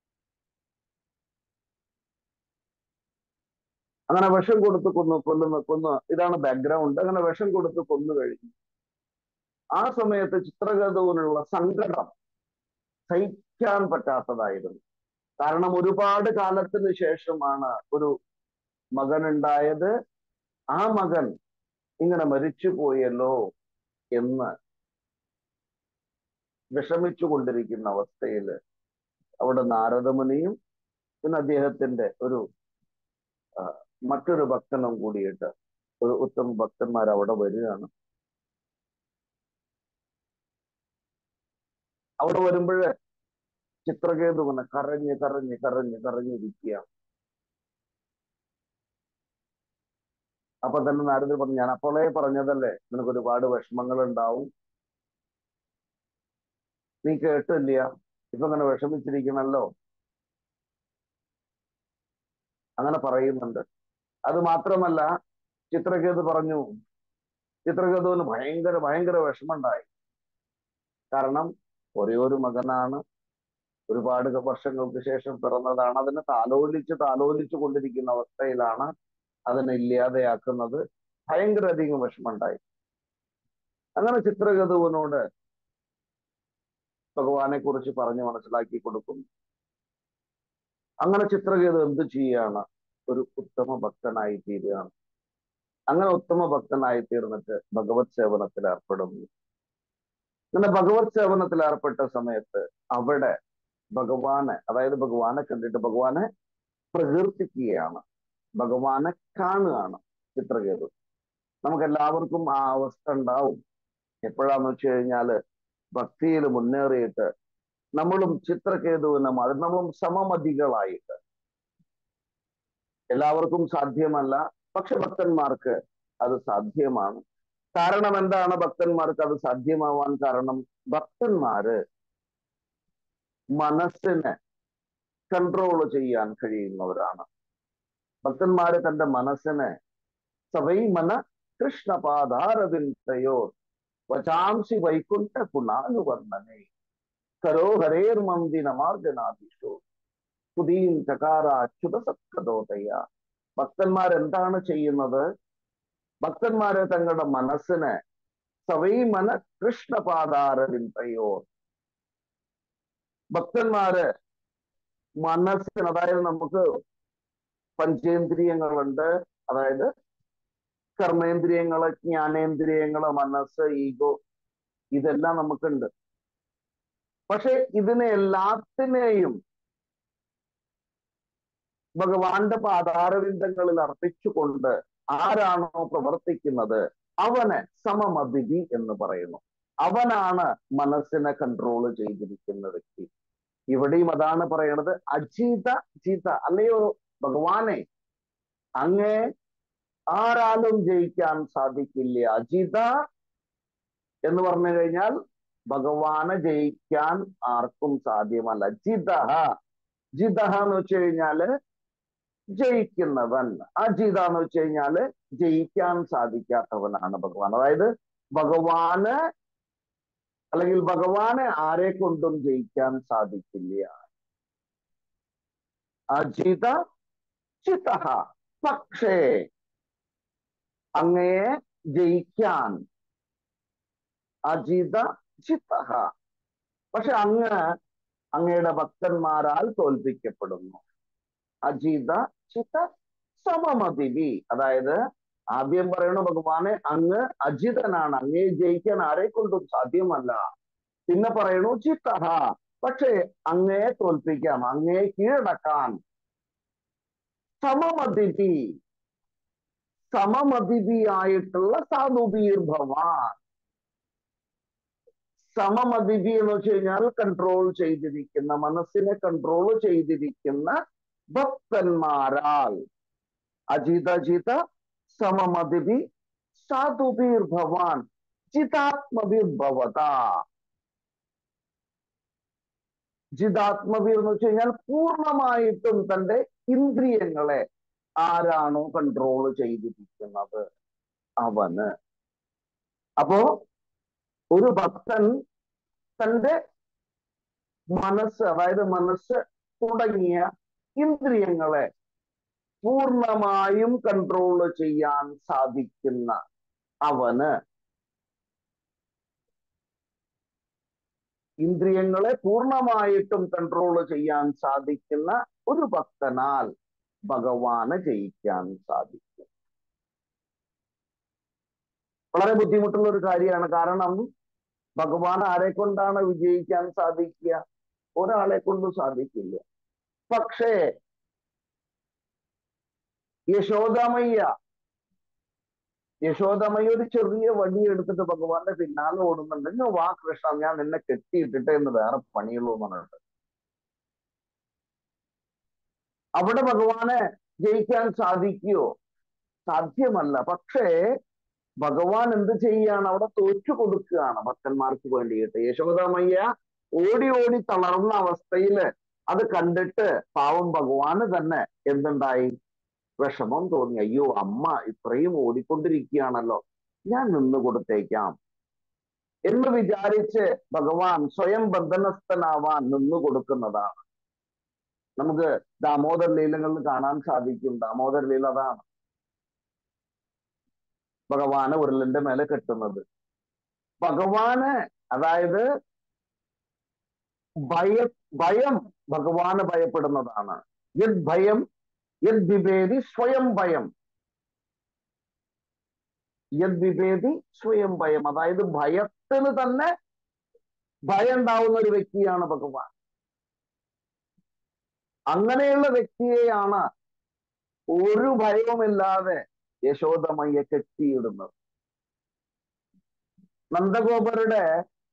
അങ്ങനെ വിഷം കൊടുത്ത് കൊന്നു കൊല്ലുന്ന കൊന്ന് ഇതാണ് ബാക്ക്ഗ്രൗണ്ട് അങ്ങനെ വിഷം കൊടുത്ത് കൊന്നു കഴിഞ്ഞു ആ സമയത്ത് ചിത്രകഥവിനുള്ള സങ്കടം സഹിക്കാൻ പറ്റാത്തതായിരുന്നു കാരണം ഒരുപാട് കാലത്തിന് ശേഷമാണ് ഒരു മകൻ ഉണ്ടായത് ആ മകൻ ഇങ്ങനെ മരിച്ചു പോയല്ലോ എന്ന് വിഷമിച്ചു കൊണ്ടിരിക്കുന്ന അവസ്ഥയിൽ അവിടെ നാരദമുനിയും പിന്നെ അദ്ദേഹത്തിന്റെ ഒരു ആ, മറ്റൊരു ഭക്തനും കൂടിയിട്ട് ഒരു ഉത്തമ ഭക്തന്മാർ അവിടെ വരികയാണ് അവിടെ വരുമ്പോഴ് ചിത്രകേതു ഇങ്ങനെ കരഞ്ഞ് കരഞ്ഞ് കരഞ്ഞ് കരഞ്ഞിരിക്കുകയാണ് അപ്പൊ തന്നെ നാരദർ പറഞ്ഞു ഞാൻ അപ്പോളേ പറഞ്ഞതല്ലേ നിനക്ക് ഒരുപാട് വിഷമങ്ങൾ ഉണ്ടാവും നീ കേട്ടില്ല ഇപ്പൊ ഇങ്ങനെ വിഷമിച്ചിരിക്കണല്ലോ അങ്ങനെ പറയുന്നുണ്ട് അത് മാത്രമല്ല ചിത്രകേതു പറഞ്ഞു ചിത്രകേതുവിന് ഭയങ്കര ഭയങ്കര വിഷമമുണ്ടായി കാരണം ഒരേ ഒരു മകനാണ് ഒരുപാട് വർഷങ്ങൾക്ക് ശേഷം പിറന്നതാണ് അതിനെ താലോലിച്ച് താലോലിച്ചു കൊണ്ടിരിക്കുന്ന അവസ്ഥയിലാണ് അതിനെ ഇല്ലാതെയാക്കുന്നത് ഭയങ്കര അധികം വിഷമമുണ്ടായി അങ്ങനെ ചിത്രകേതുവിനോട് ഭഗവാനെ കുറിച്ച് പറഞ്ഞു മനസ്സിലാക്കി കൊടുക്കുന്നു അങ്ങനെ ചിത്രകേതു എന്ത് ചെയ്യാണ് ഒരു ഉത്തമ ഭക്തനായി തീരുകയാണ് അങ്ങനെ ഉത്തമ ഭക്തനായി തീർന്നിട്ട് ഭഗവത് സേവനത്തിൽ ഏർപ്പെടുന്നു അങ്ങനെ ഭഗവത് സേവനത്തിൽ ഏർപ്പെട്ട സമയത്ത് അവിടെ ഭഗവാനെ അതായത് ഭഗവാനെ കണ്ടിട്ട് ഭഗവാനെ പ്രകീർത്തിക്കുകയാണ് ഭഗവാനെ കാണുകയാണ് ചിത്രകേതു നമുക്ക് എല്ലാവർക്കും ആ അവസ്ഥ ഉണ്ടാവും എപ്പോഴാന്ന് വെച്ച് കഴിഞ്ഞാല് ഭക്തിയിൽ മുന്നേറിയിട്ട് നമ്മളും ചിത്രകേതുവിനും അത് നമ്മളും സമമതികളായിട്ട് എല്ലാവർക്കും സാധ്യമല്ല പക്ഷെ ഭക്തന്മാർക്ക് അത് സാധ്യമാണ് കാരണം എന്താണ് ഭക്തന്മാർക്ക് അത് സാധ്യമാവാൻ കാരണം ഭക്തന്മാര് മനസ്സിനെ കൺട്രോൾ ചെയ്യാൻ കഴിയുന്നവരാണ് ഭക്തന്മാര് തന്റെ മനസ്സിനെ സവൈമന കൃഷ്ണപാദാരവിന്ദയോ വചാംസി വൈകുണ്ഠ ഗുണാനുവർണ്ണനെ കരോ ഹരേർ മന്ദിന മാർജനാദിഷു പുതിയും ചകാര അച്യുത സത്കതോതയ ഭക്തന്മാർ എന്താണ് ചെയ്യുന്നത് ഭക്തന്മാരെ തങ്ങളുടെ മനസ്സിനെ സവൈമന കൃഷ്ണപാദാരവിന്ദയോ ഭക്തന്മാര് മനസ്സിന് അതായത് നമുക്ക് പഞ്ചേന്ദ്രിയങ്ങളുണ്ട് അതായത് കർമ്മേന്ദ്രിയങ്ങള് ജ്ഞാനേന്ദ്രിയങ്ങള് മനസ്സ് ഈഗോ ഇതെല്ലാം നമുക്കുണ്ട് പക്ഷെ ഇതിനെ എല്ലാത്തിനെയും ഭഗവാന്റെ പാതാരവിന്ദങ്ങളിൽ അർപ്പിച്ചുകൊണ്ട് ആരാണോ പ്രവർത്തിക്കുന്നത് അവനെ സമമതിവി എന്ന് പറയുന്നു അവനാണ് മനസ്സിനെ കൺട്രോൾ ചെയ്തിരിക്കുന്ന വ്യക്തി ഇവിടെയും അതാണ് പറയണത് അജീത ജീത അല്ലയോ ഭഗവാനെ അങ്ങേ ആരാലും ജയിക്കാൻ സാധിക്കില്ല അജിത എന്ന് പറഞ്ഞു കഴിഞ്ഞാൽ ഭഗവാനെ ജയിക്കാൻ ആർക്കും സാധ്യമല്ല ജിതഹ ജിതഹ എന്ന് വെച്ച് കഴിഞ്ഞാല് ജയിക്കുന്നവൻ അജിത എന്ന് വെച്ച് കഴിഞ്ഞാല് ജയിക്കാൻ സാധിക്കാത്തവനാണ് ഭഗവാൻ അതായത് ഭഗവാന് അല്ലെങ്കിൽ ഭഗവാനെ ആരെ കൊണ്ടും ജയിക്കാൻ സാധിക്കില്ല അജിത ചിതഹ പക്ഷേ അങ്ങയെ ജയിക്കാൻ അജിത ചിത്തഹ പക്ഷെ അങ്ങ് അങ്ങയുടെ ഭക്തന്മാരാൽ തോൽപ്പിക്കപ്പെടുന്നു അജിത ചിത്ത സമമതിവി അതായത് ആദ്യം പറയണ ഭഗവാനെ അങ്ങ് അജിതനാണ് അങ്ങയെ ജയിക്കാൻ ആരെ കൊണ്ടും സാധ്യമല്ല പിന്നെ പറയണു ചിത്തഹ പക്ഷേ അങ്ങയെ തോൽപ്പിക്കാം അങ്ങയെ കീഴടക്കാൻ സമമതിഥി സമമതിഥിയായിട്ടുള്ള സാധുബീർ ഭവാൻ സമമതിഥി എന്ന് വെച്ച് കഴിഞ്ഞാൽ കൺട്രോൾ ചെയ്തിരിക്കുന്ന മനസ്സിനെ കൺട്രോൾ ചെയ്തിരിക്കുന്ന ഭക്തന്മാരാൽ അജിത ജിത സമമതിഭി സാധുബീർ ഭവാൻ ജിതാത്മബീർ ഭവത ജിതാത്മബീർ എന്ന് വെച്ച് കഴിഞ്ഞാൽ പൂർണ്ണമായിട്ടും തന്റെ ഇന്ദ്രിയങ്ങളെ ആരാണോ കൺട്രോൾ ചെയ്തിരിക്കുന്നത് അവന് അപ്പോ ഒരു ഭക്തൻ തന്റെ മനസ്സ് അതായത് മനസ്സ് തുടങ്ങിയ ഇന്ദ്രിയങ്ങളെ പൂർണ്ണമായും കൺട്രോൾ ചെയ്യാൻ സാധിക്കുന്ന അവന് ഇന്ദ്രിയങ്ങളെ പൂർണ്ണമായിട്ടും കൺട്രോൾ ചെയ്യാൻ സാധിക്കുന്ന ഒരു ഭക്തനാൽ ഭഗവാനെ ജയിക്കാൻ സാധിക്കും വളരെ ബുദ്ധിമുട്ടുള്ള ഒരു കാര്യമാണ് കാരണം ഭഗവാൻ ആരെ കൊണ്ടാണ് വിജയിക്കാൻ സാധിക്കുക ഒരാളെ കൊണ്ടും സാധിക്കില്ല പക്ഷേ യശോദമയ്യ യശോദമയ്യ ഒരു ചെറിയ വടി എടുത്തിട്ട് ഭഗവാന്റെ പിന്നാലെ ഓടുന്നുണ്ട് "ഇങ്ങ് വാ കൃഷ്ണ ഞാൻ നിന്നെ കെട്ടിയിട്ടിട്ട് എന്ന് വേറെ പണിയുള്ളൂ എന്ന് പറഞ്ഞിട്ട് അവിടെ ഭഗവാനെ ജയിക്കാൻ സാധിക്കുമോ സാധ്യമല്ല പക്ഷേ ഭഗവാൻ എന്ത് ചെയ്യാണ് അവിടെ തോറ്റു കൊടുക്കുകയാണ് ഭക്തന്മാർക്ക് വേണ്ടിയിട്ട് യശോദമയ്യ ഓടി ഓടി തളർന്ന അവസ്ഥയില് അത് കണ്ടിട്ട് പാവം ഭഗവാന് തന്നെ എന്തുണ്ടായി വിഷമം തോന്നി അയ്യോ അമ്മ ഇത്രയും ഓടിക്കൊണ്ടിരിക്കുകയാണല്ലോ ഞാൻ നിന്ന് കൊടുത്തേക്കാം എന്ന് വിചാരിച്ച് ഭഗവാൻ സ്വയം ബന്ധനസ്ഥനാവാൻ നിന്നു കൊടുക്കുന്നതാണ് നമുക്ക് ദാമോദർ ലീലകളിൽ കാണാൻ സാധിക്കും ദാമോദർ ലീല അതാണ് ഭഗവാന് ഉരുളിന്റെ മേലെ കെട്ടുന്നത് ഭഗവാന് അതായത് ഭയ ഭയം ഭഗവാന് ഭയപ്പെടുന്നതാണ് യത് ഭയം യത് വിഭേദി സ്വയം ഭയം യത് വിഭേദി സ്വയം ഭയം അതായത് ഭയത്തിന് തന്നെ ഭയം ഉണ്ടാവുന്ന ഒരു വ്യക്തിയാണ് ഭഗവാൻ അങ്ങനെയുള്ള വ്യക്തിയെയാണ് ഒരു ഭയവുമില്ലാതെ യശോദമയ്യ കെട്ടിയിടുന്നത് നന്ദഗോപരുടെ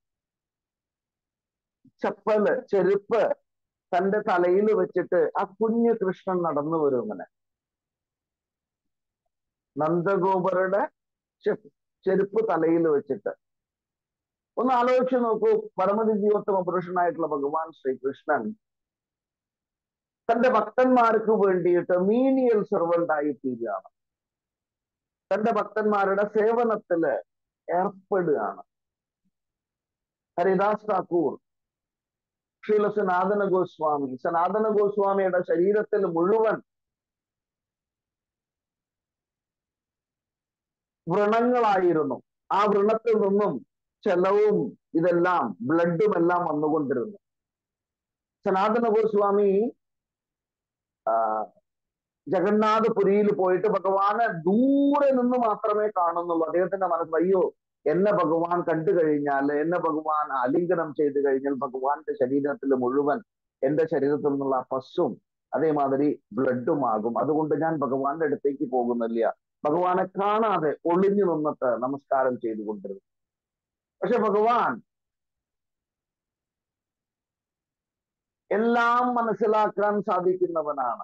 ചപ്പല് ചെരുപ്പ് തന്റെ തലയിൽ വെച്ചിട്ട് ആ കുഞ്ഞു കൃഷ്ണൻ നടന്നു വരും ഇങ്ങനെ നന്ദഗോപരുടെ ചെ- ചെരുപ്പ് തലയിൽ വെച്ചിട്ട് ഒന്ന് ആലോചിച്ച് നോക്കൂ പരമതി ജീവോത്തമ പുരുഷനായിട്ടുള്ള ഭഗവാൻ ശ്രീകൃഷ്ണൻ തന്റെ ഭക്തന്മാർക്ക് വേണ്ടിയിട്ട് മീനിയൽ സെർവന്റ് ആയി തീരുകയാണ് തന്റെ ഭക്തന്മാരുടെ സേവനത്തില് ഏർപ്പെടുകയാണ് ഹരിദാസ് ഠാക്കൂർ ശ്രീല സനാതന ഗോസ്വാമി സനാതന ഗോസ്വാമിയുടെ ശരീരത്തിൽ മുഴുവൻ വ്രണങ്ങളായിരുന്നു ആ വ്രണത്തിൽ നിന്നും ചെലവും ഇതെല്ലാം ബ്ലഡും എല്ലാം വന്നുകൊണ്ടിരുന്നു സനാതന ഗോസ്വാമി ആ, ജഗന്നാഥപുരിയിൽ പോയിട്ട് ഭഗവാനെ ദൂരെ നിന്ന് മാത്രമേ കാണുന്നുള്ളൂ അദ്ദേഹത്തിന്റെ മനസ്സിൽ അയ്യോ എന്നെ ഭഗവാൻ കണ്ടു കഴിഞ്ഞാൽ എന്നെ ഭഗവാൻ ആലിംഗനം ചെയ്തു കഴിഞ്ഞാൽ ഭഗവാന്റെ ശരീരത്തിൽ മുഴുവൻ എന്റെ ശരീരത്തിൽ നിന്നുള്ള പസ്സും അതേമാതിരി ബ്ലഡും ആകും അതുകൊണ്ട് ഞാൻ ഭഗവാന്റെ അടുത്തേക്ക് പോകുന്നില്ല ഭഗവാനെ കാണാതെ ഒളിഞ്ഞു നിന്നിട്ട് നമസ്കാരം ചെയ്തുകൊണ്ടിരുന്നു പക്ഷെ ഭഗവാൻ എല്ലാം മനസ്സിലാക്കാൻ സാധിക്കുന്നവനാണ്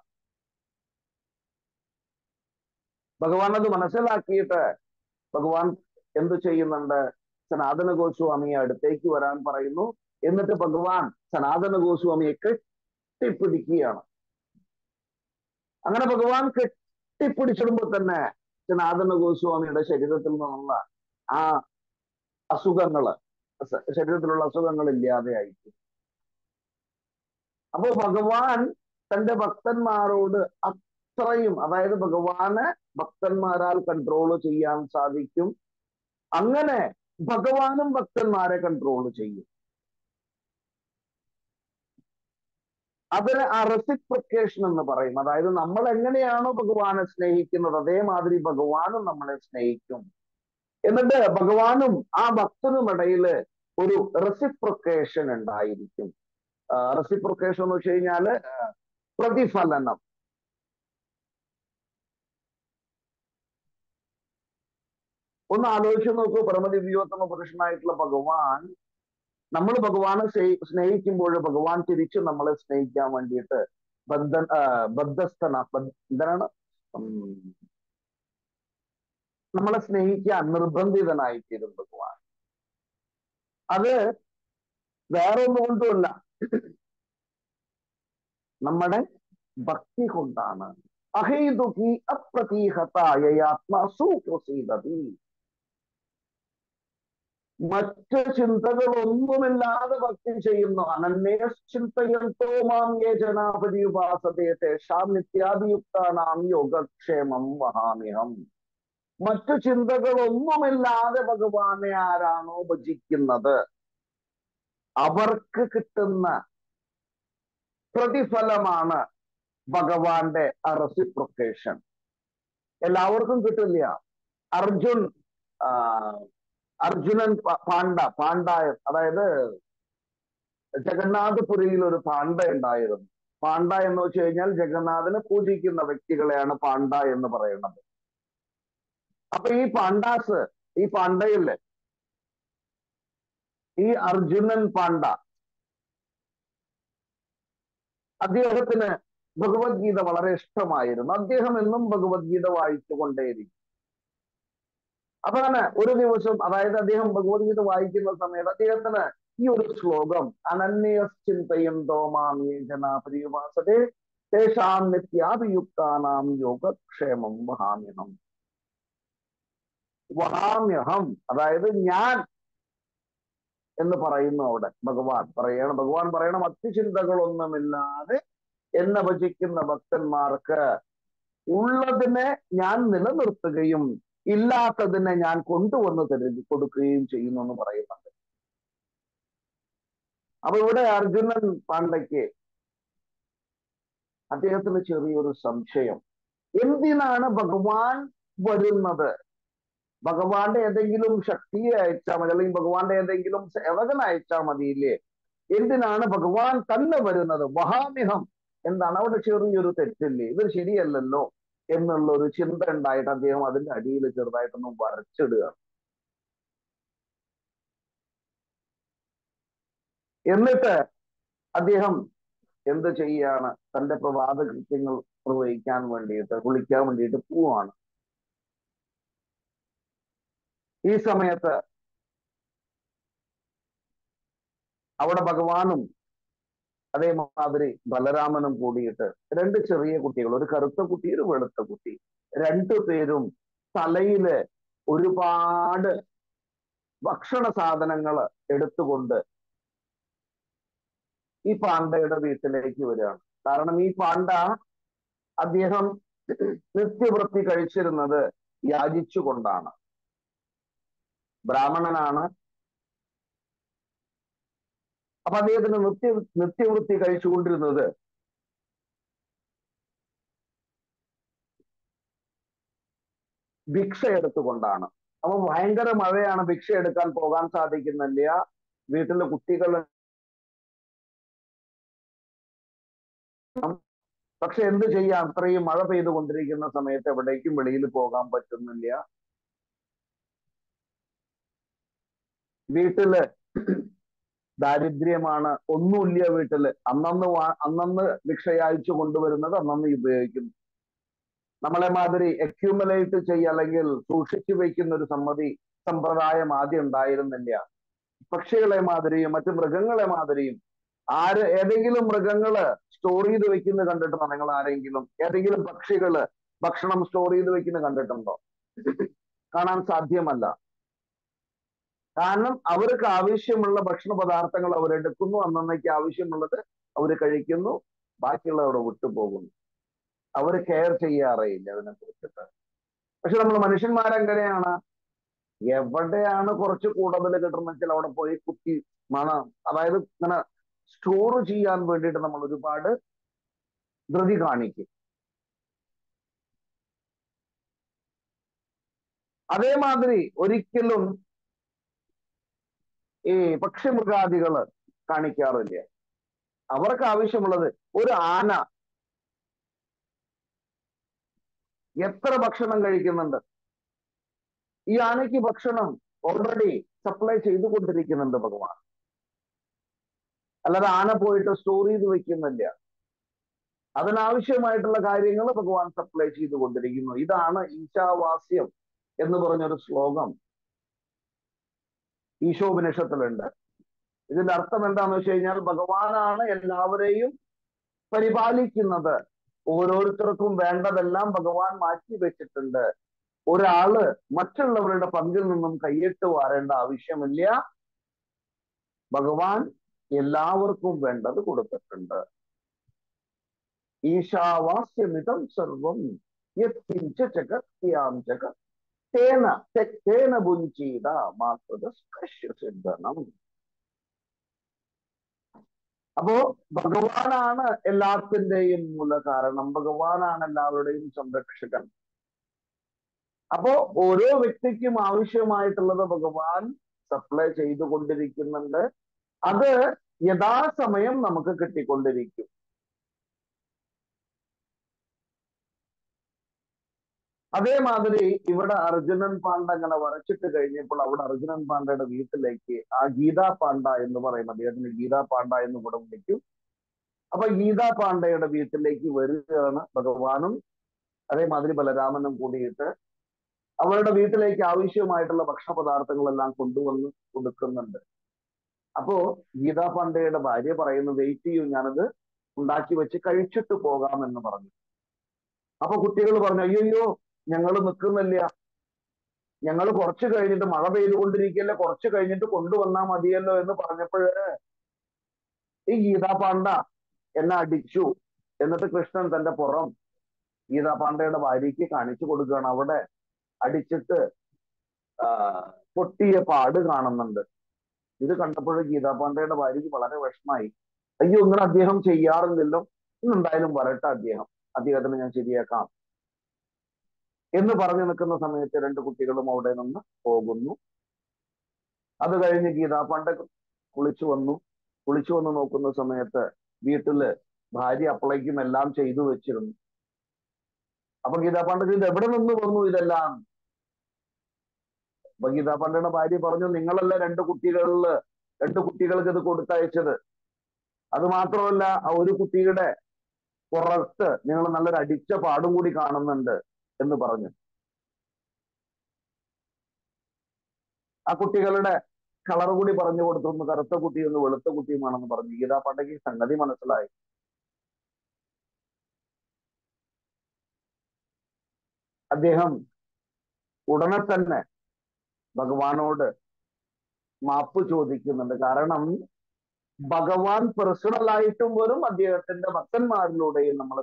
ഭഗവാൻ അത് മനസ്സിലാക്കിയിട്ട് ഭഗവാൻ എന്ത് ചെയ്യുന്നുണ്ട് സനാതന ഗോസ്വാമിയെ അടുത്തേക്ക് വരാൻ പറയുന്നു എന്നിട്ട് ഭഗവാൻ സനാതന ഗോസ്വാമിയെ കെട്ടിപ്പിടിക്കുകയാണ് അങ്ങനെ ഭഗവാൻ കെട്ടിപ്പിടിച്ചിടുമ്പോൾ തന്നെ സനാതന ഗോസ്വാമിയുടെ ശരീരത്തിൽ നിന്നുള്ള ആ അസുഖങ്ങള് സ- ശരീരത്തിലുള്ള അസുഖങ്ങൾ ഇല്ലാതെയായിട്ട് അപ്പൊ ഭഗവാൻ തന്റെ ഭക്തന്മാരോട് അത്രയും അതായത് ഭഗവാന് ഭക്തന്മാരാൽ കൺട്രോൾ ചെയ്യാൻ സാധിക്കും അങ്ങനെ ഭഗവാനും ഭക്തന്മാരെ കൺട്രോൾ ചെയ്യും അതിന് ആ റെസിപ്രിക്കേഷൻ എന്ന് പറയും അതായത് നമ്മൾ എങ്ങനെയാണോ ഭഗവാനെ സ്നേഹിക്കുന്നത് അതേമാതിരി ഭഗവാനും നമ്മളെ സ്നേഹിക്കും എന്നിട്ട് ഭഗവാനും ആ ഭക്തനും ഇടയില് ഒരു റെസിപ്രിക്കേഷൻ ഉണ്ടായിരിക്കും റെസിപ്രിക്കേഷൻ എന്ന് വെച്ച് കഴിഞ്ഞാല് ആ, പ്രതിഫലനം ഒന്ന് ആലോചിച്ച് നോക്കൂ പരമതി വ്യോത്തമ പുരുഷനായിട്ടുള്ള ഭഗവാൻ നമ്മൾ ഭഗവാനെ സ്നേഹി- സ്നേഹിക്കുമ്പോൾ ഭഗവാൻ തിരിച്ചു നമ്മളെ സ്നേഹിക്കാൻ വേണ്ടിയിട്ട് ബദ്ധ ആ, ബദ്ധസ്ഥന ബദ്ധ- എന്താണ് ഉം, നമ്മളെ സ്നേഹിക്കാൻ നിർബന്ധിതനായിത്തീരും ഭഗവാൻ അത് വേറെ ഒന്നുകൊണ്ടുമല്ല നമ്മുടെ ഭക്തി കൊണ്ടാണ് അഹൈതുകി അപ്രതീഹതായ ആത്മാസു പ്രസീദതി മറ്റ് ചിന്തകളൊന്നുമില്ലാതെ ഭക്തി ചെയ്യുന്നു അനന്യശ്ചിന്തയന്തോ മാം യേ ജനാപതി ഉപാസതേ തേഷാം നിത്യാഭിയുക്താനാം യോഗക്ഷേമം വഹാമ്യഹം മറ്റു ചിന്തകളൊന്നുമില്ലാതെ ഭഗവാനെ ആരാണോ ഭജിക്കുന്നത് അവർക്ക് കിട്ടുന്ന പ്രതിഫലമാണ് ഭഗവാന്റെ റെസിപ്രൊക്കേഷൻ എല്ലാവർക്കും കിട്ടില്ല അർജുൻ ആ, അർജുനൻ പ- പാണ്ഡ പാണ്ഡായ അതായത് ജഗന്നാഥപുരിയിൽ ഒരു പാണ്ഡ ഉണ്ടായിരുന്നു പാണ്ഡ എന്ന് വെച്ച് കഴിഞ്ഞാൽ ജഗന്നാഥനെ പൂജിക്കുന്ന വ്യക്തികളെയാണ് പാണ്ഡ എന്ന് പറയുന്നത് അപ്പൊ ഈ പാണ്ഡാസ് ഈ പാണ്ഡയില് ഈ അർജുനൻ പാണ്ഡ അദ്ദേഹത്തിന് ഭഗവത്ഗീത വളരെ ഇഷ്ടമായിരുന്നു അദ്ദേഹം എന്നും ഭഗവത്ഗീത വായിച്ചുകൊണ്ടേയിരിക്കും അതാണ് ഒരു ദിവസം അതായത് അദ്ദേഹം ഭഗവത്ഗീത വായിക്കുന്ന സമയത്ത് അദ്ദേഹത്തിന് ഈ ഒരു ശ്ലോകം അനന്യശ്ചിന്തയും തോമാമി ജനാപരിവാസതേ തേഷാം നിത്യാഭിയുക്താനാം യോഗക്ഷേമം വഹാമ്യഹം വഹാമ്യഹം അതായത് ഞാൻ എന്ന് പറയുന്നു അവിടെ ഭഗവാൻ പറയണം ഭഗവാൻ പറയണം അത്യചിന്തകളൊന്നുമില്ലാതെ എന്നെ ഭജിക്കുന്ന ഭക്തന്മാർക്ക് ഉള്ളതിനെ ഞാൻ നിലനിർത്തുകയും ഇല്ലാത്തതിനെ ഞാൻ കൊണ്ടുവന്ന് തരു കൊടുക്കുകയും ചെയ്യുന്നു എന്ന് പറയുന്നുണ്ട് അപ്പൊ ഇവിടെ അർജുനൻ പാണ്ഡയ്ക്ക് അദ്ദേഹത്തിന് ചെറിയൊരു സംശയം എന്തിനാണ് ഭഗവാൻ വരുന്നത് ഭഗവാന്റെ ഏതെങ്കിലും ശക്തിയെ അയച്ചാൽ മതി അല്ലെങ്കിൽ ഭഗവാന്റെ ഏതെങ്കിലും സേവകൻ അയച്ചാൽ മതിയില്ലേ എന്തിനാണ് ഭഗവാൻ തന്നെ വരുന്നത് വഹാമിഹം എന്താണ് അവിടെ ചെറിയൊരു തെറ്റില്ലേ ഇത് ശരിയല്ലല്ലോ എന്നുള്ള ഒരു ചിന്ത ഉണ്ടായിട്ട് അദ്ദേഹം അതിന്റെ അടിയിൽ ചെറുതായിട്ടൊന്ന് വരച്ചിടുക എന്നിട്ട് അദ്ദേഹം എന്ത് ചെയ്യാണ് തന്റെ പ്രഭാത കൃത്യങ്ങൾ നിർവഹിക്കാൻ വേണ്ടിയിട്ട് കുളിക്കാൻ വേണ്ടിയിട്ട് പോവാണ് ഈ സമയത്ത് അവിടെ ഭഗവാനും അതേമാതിരി ബലരാമനും കൂടിയിട്ട് രണ്ട് ചെറിയ കുട്ടികൾ ഒരു കറുത്ത കുട്ടി ഒരു വെളുത്ത കുട്ടി രണ്ടു പേരും തലയില് ഒരുപാട് ഭക്ഷണ സാധനങ്ങൾ എടുത്തുകൊണ്ട് ഈ പാണ്ഡയുടെ വീട്ടിലേക്ക് വരികയാണ് കാരണം ഈ പാണ്ഡ അദ്ദേഹം നിത്യവൃത്തി കഴിച്ചിരുന്നത് യാചിച്ചുകൊണ്ടാണ് ബ്രാഹ്മണനാണ് അപ്പൊ അദ്ദേഹത്തിന് നിത്യ നിത്യവൃത്തി കഴിച്ചുകൊണ്ടിരുന്നത് ഭിക്ഷ എടുത്തുകൊണ്ടാണ് അപ്പൊ ഭയങ്കര മഴയാണ് ഭിക്ഷ എടുക്കാൻ പോകാൻ സാധിക്കുന്നില്ല വീട്ടിലെ കുട്ടികൾ പക്ഷെ എന്ത് ചെയ്യാം അത്രയും മഴ പെയ്തുകൊണ്ടിരിക്കുന്ന സമയത്ത് എവിടേക്കും വെളിയിൽ പോകാൻ പറ്റുന്നില്ല വീട്ടില് ദാരിദ്ര്യമാണ് ഒന്നുമില്ല വീട്ടില് അന്നന്ന് വാ- അന്നന്ന് ഭിക്ഷയച്ചു കൊണ്ടുവരുന്നത് അന്നന്ന് ഉപയോഗിക്കുന്നു നമ്മളെ മാതിരി അക്യൂമുലേറ്റ് ചെയ്യുക അല്ലെങ്കിൽ സൂക്ഷിച്ചു വെക്കുന്ന ഒരു സമ്മതി സമ്പ്രദായം ആദ്യം ഉണ്ടായിരുന്നില്ല പക്ഷികളെ മാതിരിയും മറ്റു മൃഗങ്ങളെ മാതിരിയും ആര് ഏതെങ്കിലും മൃഗങ്ങള് സ്റ്റോർ ചെയ്ത് വെക്കുന്നത് കണ്ടിട്ടുണ്ടോ നിങ്ങൾ ആരെങ്കിലും ഏതെങ്കിലും പക്ഷികള് ഭക്ഷണം സ്റ്റോർ ചെയ്ത് വെക്കുന്നത് കണ്ടിട്ടുണ്ടോ കാണാൻ സാധ്യമല്ല കാരണം അവർക്ക് ആവശ്യമുള്ള ഭക്ഷണ പദാർത്ഥങ്ങൾ അവരെടുക്കുന്നു അന്നന്നേക്ക് ആവശ്യമുള്ളത് അവർ കഴിക്കുന്നു ബാക്കിയുള്ളവർ വിട്ടുപോകുന്നു അവർ കെയർ ചെയ്യാറേയില്ല അതിനെ കുറിച്ചിട്ട് പക്ഷെ നമ്മൾ മനുഷ്യന്മാരെങ്ങനെയാണ് എവിടെയാണ് കുറച്ച് കൂടുതൽ കിട്ടുന്ന വെച്ചാൽ അവിടെ പോയി കുത്തി മണ അതായത് ഇങ്ങനെ സ്റ്റോർ ചെയ്യാൻ വേണ്ടിയിട്ട് നമ്മൾ ഒരുപാട് ധൃതി കാണിക്കും അതേമാതിരി ഒരിക്കലും ഈ പക്ഷിമൃഗാദികള് കാണിക്കാറില്ല അവർക്ക് ആവശ്യമുള്ളത് ഒരു ആന എത്ര ഭക്ഷണം കഴിക്കുന്നുണ്ട് ഈ ആനയ്ക്ക് ഭക്ഷണം ഓൾറെഡി സപ്ലൈ ചെയ്തുകൊണ്ടിരിക്കുന്നുണ്ട് ഭഗവാൻ അല്ലാതെ ആന പോയിട്ട് സ്റ്റോർ ചെയ്ത് വെക്കുന്നില്ല അതിനാവശ്യമായിട്ടുള്ള കാര്യങ്ങൾ ഭഗവാൻ സപ്ലൈ ചെയ്തുകൊണ്ടിരിക്കുന്നു ഇതാണ് ഈശാവാസ്യം എന്ന് പറഞ്ഞൊരു ശ്ലോകം ഈശോപനിഷത്തിലുണ്ട് ഇതിന്റെ അർത്ഥം എന്താണെന്ന് വെച്ച് കഴിഞ്ഞാൽ ഭഗവാനാണ് എല്ലാവരെയും പരിപാലിക്കുന്നത് ഓരോരുത്തർക്കും വേണ്ടതെല്ലാം ഭഗവാൻ മാറ്റി വെച്ചിട്ടുണ്ട് ഒരാള് മറ്റുള്ളവരുടെ പങ്കിൽ നിന്നും കൈയിട്ട് വാരേണ്ട ആവശ്യമില്ല ഭഗവാൻ എല്ലാവർക്കും വേണ്ടത് കൊടുത്തിട്ടുണ്ട് ഈശാവാസ്യമിതം സർവം യത്കിഞ്ച ജഗത്യാം ജഗത് തേന തെക്കേന ഭുഞ്ചീത മാതൃ സിദ്ധനം അപ്പോ ഭഗവാനാണ് എല്ലാത്തിന്റെയും മൂല കാരണം ഭഗവാനാണ് എല്ലാവരുടെയും സംരക്ഷകൻ അപ്പോ ഓരോ വ്യക്തിക്കും ആവശ്യമായിട്ടുള്ളത് ഭഗവാൻ സപ്ലൈ ചെയ്തുകൊണ്ടിരിക്കുന്നുണ്ട് അത് യഥാസമയം നമുക്ക് കിട്ടിക്കൊണ്ടിരിക്കും അതേമാതിരി ഇവിടെ അർജുനൻ പാണ്ഡ അങ്ങനെ വരച്ചിട്ട് കഴിഞ്ഞപ്പോൾ അവിടെ അർജുനൻ പാണ്ഡയുടെ വീട്ടിലേക്ക് ആ ഗീതാ പാണ്ഡ എന്ന് പറയും അദ്ദേഹത്തിന് ഗീതാ പാണ്ഡ എന്ന് കൂടെ വിളിക്കും അപ്പൊ ഗീതാ പാണ്ഡയുടെ വീട്ടിലേക്ക് വരികയാണ് ഭഗവാനും അതേമാതിരി ബലരാമനും കൂടിയിട്ട് അവരുടെ വീട്ടിലേക്ക് ആവശ്യമായിട്ടുള്ള ഭക്ഷണപദാർത്ഥങ്ങളെല്ലാം കൊണ്ടുവന്ന് കൊടുക്കുന്നുണ്ട് അപ്പോ ഗീതാ പാണ്ഡയുടെ ഭാര്യ പറയുന്നു വെയിറ്റ് ചെയ്യൂ ഞാനത് ഉണ്ടാക്കി വെച്ച് കഴിച്ചിട്ട് പോകാമെന്ന് പറഞ്ഞു അപ്പൊ കുട്ടികൾ പറഞ്ഞു അയ്യോ ഞങ്ങൾ നിൽക്കുന്നില്ല ഞങ്ങൾ കുറച്ച് കഴിഞ്ഞിട്ട് മഴ പെയ്തുകൊണ്ടിരിക്കല്ല കുറച്ച് കഴിഞ്ഞിട്ട് കൊണ്ടുവന്നാ മതിയല്ലോ എന്ന് പറഞ്ഞപ്പോഴ് ഈ ഗീതാ പാണ്ഡ എന്നെ അടിച്ചു എന്നിട്ട് കൃഷ്ണൻ തന്റെ പുറം ഗീതാ പാണ്ഡയുടെ ഭാര്യയ്ക്ക് കാണിച്ചു കൊടുക്കുകയാണ് അവിടെ അടിച്ചിട്ട് ആ പൊട്ടിയ പാട് കാണുന്നുണ്ട് ഇത് കണ്ടപ്പോൾ ഗീതാ പാണ്ഡയുടെ ഭാര്യയ്ക്ക് വളരെ വിഷമായി അയ്യോ ഇങ്ങനെ അദ്ദേഹം ചെയ്യാറില്ലല്ലോ ഇന്ന് എന്തായാലും വരട്ടെ അദ്ദേഹം അദ്ദേഹത്തിന് ഞാൻ ശരിയാക്കാം എന്ന് പറഞ്ഞു നിൽക്കുന്ന സമയത്ത് രണ്ട് കുട്ടികളും അവിടെ നിന്ന് പോകുന്നു അത് കഴിഞ്ഞ് ഗീതാ പാണ്ഡ കുളിച്ചു വന്നു കുളിച്ചു വന്ന് നോക്കുന്ന സമയത്ത് വീട്ടില് ഭാര്യ അപ്പോഴേക്കും എല്ലാം ചെയ്തു വെച്ചിരുന്നു അപ്പൊ ഗീതാ പാണ്ഡ ഇത് എവിടെ നിന്ന് വന്നു ഇതെല്ലാം അപ്പൊ ഗീതാ പാണ്ഡയുടെ ഭാര്യ പറഞ്ഞു നിങ്ങളല്ല രണ്ട് കുട്ടികളില് രണ്ട് കുട്ടികൾക്ക് ഇത് കൊടുത്തയച്ചത് അത് മാത്രമല്ല ആ ഒരു കുട്ടിയുടെ പുറത്ത് നിങ്ങൾ നല്ലൊരു അടിച്ച പാടും കൂടി കാണുന്നുണ്ട് എന്ന് പറഞ്ഞു ആ കുട്ടികളുടെ കളർ കൂടി പറഞ്ഞു കൊടുത്തു ഒന്ന് കറുത്ത കുട്ടി ഒന്ന് വെളുത്ത കുട്ടിയുമാണെന്ന് പറഞ്ഞു ഗീതാ പാണ്ഡയ്ക്ക് സംഗതി മനസ്സിലായി അദ്ദേഹം ഉടനെ തന്നെ ഭഗവാനോട് മാപ്പ് ചോദിക്കുന്നുണ്ട് കാരണം ഭഗവാൻ പേഴ്സണൽ ആയിട്ടും വരും അദ്ദേഹത്തിന്റെ ഭക്തന്മാരിലൂടെയും നമ്മൾ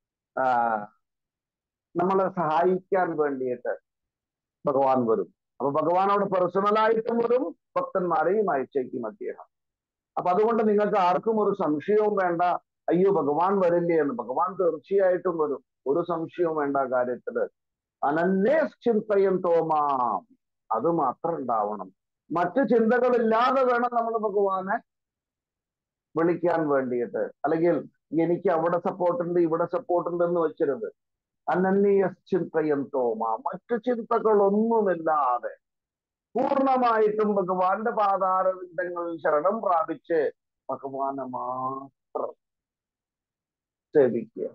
നമ്മളെ സഹായിക്കാൻ വേണ്ടിയിട്ട് ഭഗവാൻ വരും അപ്പൊ ഭഗവാനോട് പേഴ്സണലായിട്ടും വരും ഭക്തന്മാരെയും അയച്ചേക്കും അദ്ദേഹം അപ്പൊ അതുകൊണ്ട് നിങ്ങൾക്ക് ആർക്കും ഒരു സംശയവും വേണ്ട അയ്യോ ഭഗവാൻ വരില്ലേ എന്ന് ഭഗവാൻ തീർച്ചയായിട്ടും വരും ഒരു സംശയവും വേണ്ട കാര്യത്തില് അനന്യേ ചിന്തയും തോമാം അത് മാത്രം ഉണ്ടാവണം മറ്റു ചിന്തകളില്ലാതെ വേണം നമ്മൾ ഭഗവാനെ വിളിക്കാൻ വേണ്ടിയിട്ട് അല്ലെങ്കിൽ എനിക്ക് അവിടെ സപ്പോർട്ട് ഉണ്ട് ഇവിടെ സപ്പോർട്ട് ഉണ്ട് എന്ന് വെച്ചിരുത് അനന്യ ചിന്തയം തോമ മറ്റു ചിന്തകളൊന്നുമില്ലാതെ പൂർണ്ണമായിട്ടും ഭഗവാന്റെ പാതാരവിന്ദങ്ങളിൽ ശരണം പ്രാപിച്ച് ഭഗവാനെ മാത്രം സേവിക്കുക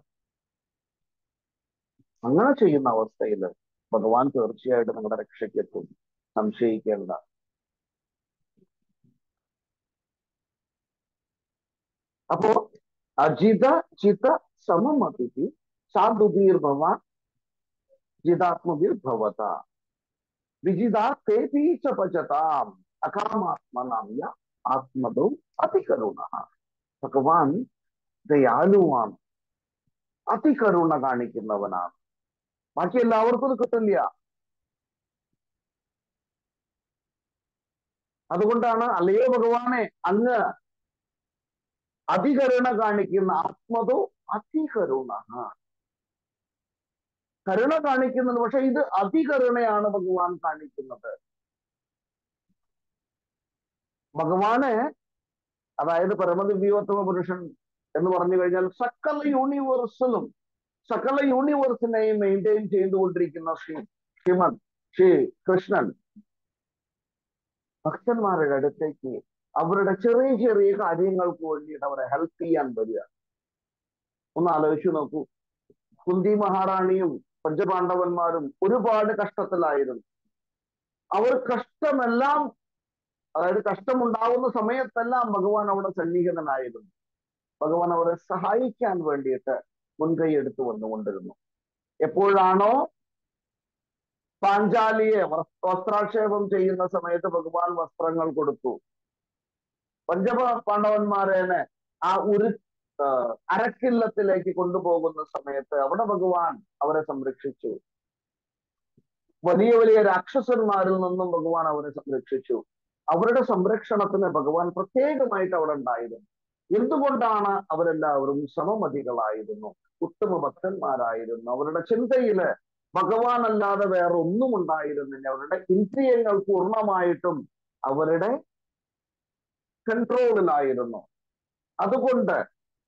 അങ്ങനെ ചെയ്യുന്ന അവസ്ഥയിൽ ഭഗവാൻ തീർച്ചയായിട്ടും നിങ്ങളുടെ രക്ഷയ്ക്കെത്തും സംശയിക്കേണ്ട അപ്പോ അജിത ചിത സമമതിഥി സാധുബീർഭവാൻ ജിതാത്മബീർഭവത വിജിതാ തേപി ച പചതാം അകാമാത്മനാമ്യ ആത്മതോ അതികരുണ ഭഗവാൻ ദയാലുവാണ് അതികരുണ കാണിക്കുന്നവനാണ് ബാക്കി എല്ലാവർക്കും ഇത് കിട്ടില്ല അതുകൊണ്ടാണ് അല്ലയോ ഭഗവാനെ അങ്ങ് അതികരുണ കാണിക്കുന്ന ആത്മതോ അതികരുണ കരുണ കാണിക്കുന്നുണ്ട് പക്ഷെ ഇത് അതികരുണയാണ് ഭഗവാൻ കാണിക്കുന്നത് ഭഗവാന് അതായത് പരമദിവ്യോത്തമ പുരുഷൻ എന്ന് പറഞ്ഞു കഴിഞ്ഞാൽ സകല യൂണിവേഴ്സലും സകല യൂണിവേഴ്സിനെയും മെയിൻറ്റെയിൻ ചെയ്തുകൊണ്ടിരിക്കുന്ന ശ്രീ ശ്രീമൻ ശ്രീ കൃഷ്ണൻ ഭക്തന്മാരുടെ അടുത്തേക്ക് അവരുടെ ചെറിയ ചെറിയ കാര്യങ്ങൾക്ക് വേണ്ടിയിട്ട് അവരെ ഹെൽപ്പ് ചെയ്യാൻ വരിക ഒന്ന് ആലോചിച്ചു നോക്കൂ കുന്തി മഹാറാണിയും പഞ്ചപാണ്ഡവന്മാരും ഒരുപാട് കഷ്ടത്തിലായിരുന്നു അവർ കഷ്ടമെല്ലാം അതായത് കഷ്ടമുണ്ടാവുന്ന സമയത്തെല്ലാം ഭഗവാൻ അവിടെ സന്നിഹിതനായിരുന്നു ഭഗവാൻ അവരെ സഹായിക്കാൻ വേണ്ടിയിട്ട് മുൻകൈ എടുത്തു വന്നുകൊണ്ടിരുന്നു എപ്പോഴാണോ പാഞ്ചാലിയെ വസ്- വസ്ത്രാക്ഷേപം ചെയ്യുന്ന സമയത്ത് ഭഗവാൻ വസ്ത്രങ്ങൾ കൊടുത്തു പഞ്ചപ പാണ്ഡവന്മാരെ ആ ഉരു ആ, അരക്കില്ലത്തിലേക്ക് കൊണ്ടുപോകുന്ന സമയത്ത് അവിടെ ഭഗവാൻ അവരെ സംരക്ഷിച്ചു വലിയ വലിയ രാക്ഷസന്മാരിൽ നിന്നും ഭഗവാൻ അവരെ സംരക്ഷിച്ചു അവരുടെ സംരക്ഷണത്തിന് ഭഗവാൻ പ്രത്യേകമായിട്ട് അവിടെ ഉണ്ടായിരുന്നു എന്തുകൊണ്ടാണ് അവരെല്ലാവരും സമമതികളായിരുന്നു ഉത്തമ ഭക്തന്മാരായിരുന്നു അവരുടെ ചിന്തയില് ഭഗവാൻ അല്ലാതെ വേറെ ഒന്നും ഉണ്ടായിരുന്നില്ല അവരുടെ ഇന്ദ്രിയങ്ങൾ പൂർണ്ണമായിട്ടും അവരുടെ കൺട്രോളിലായിരുന്നു അതുകൊണ്ട്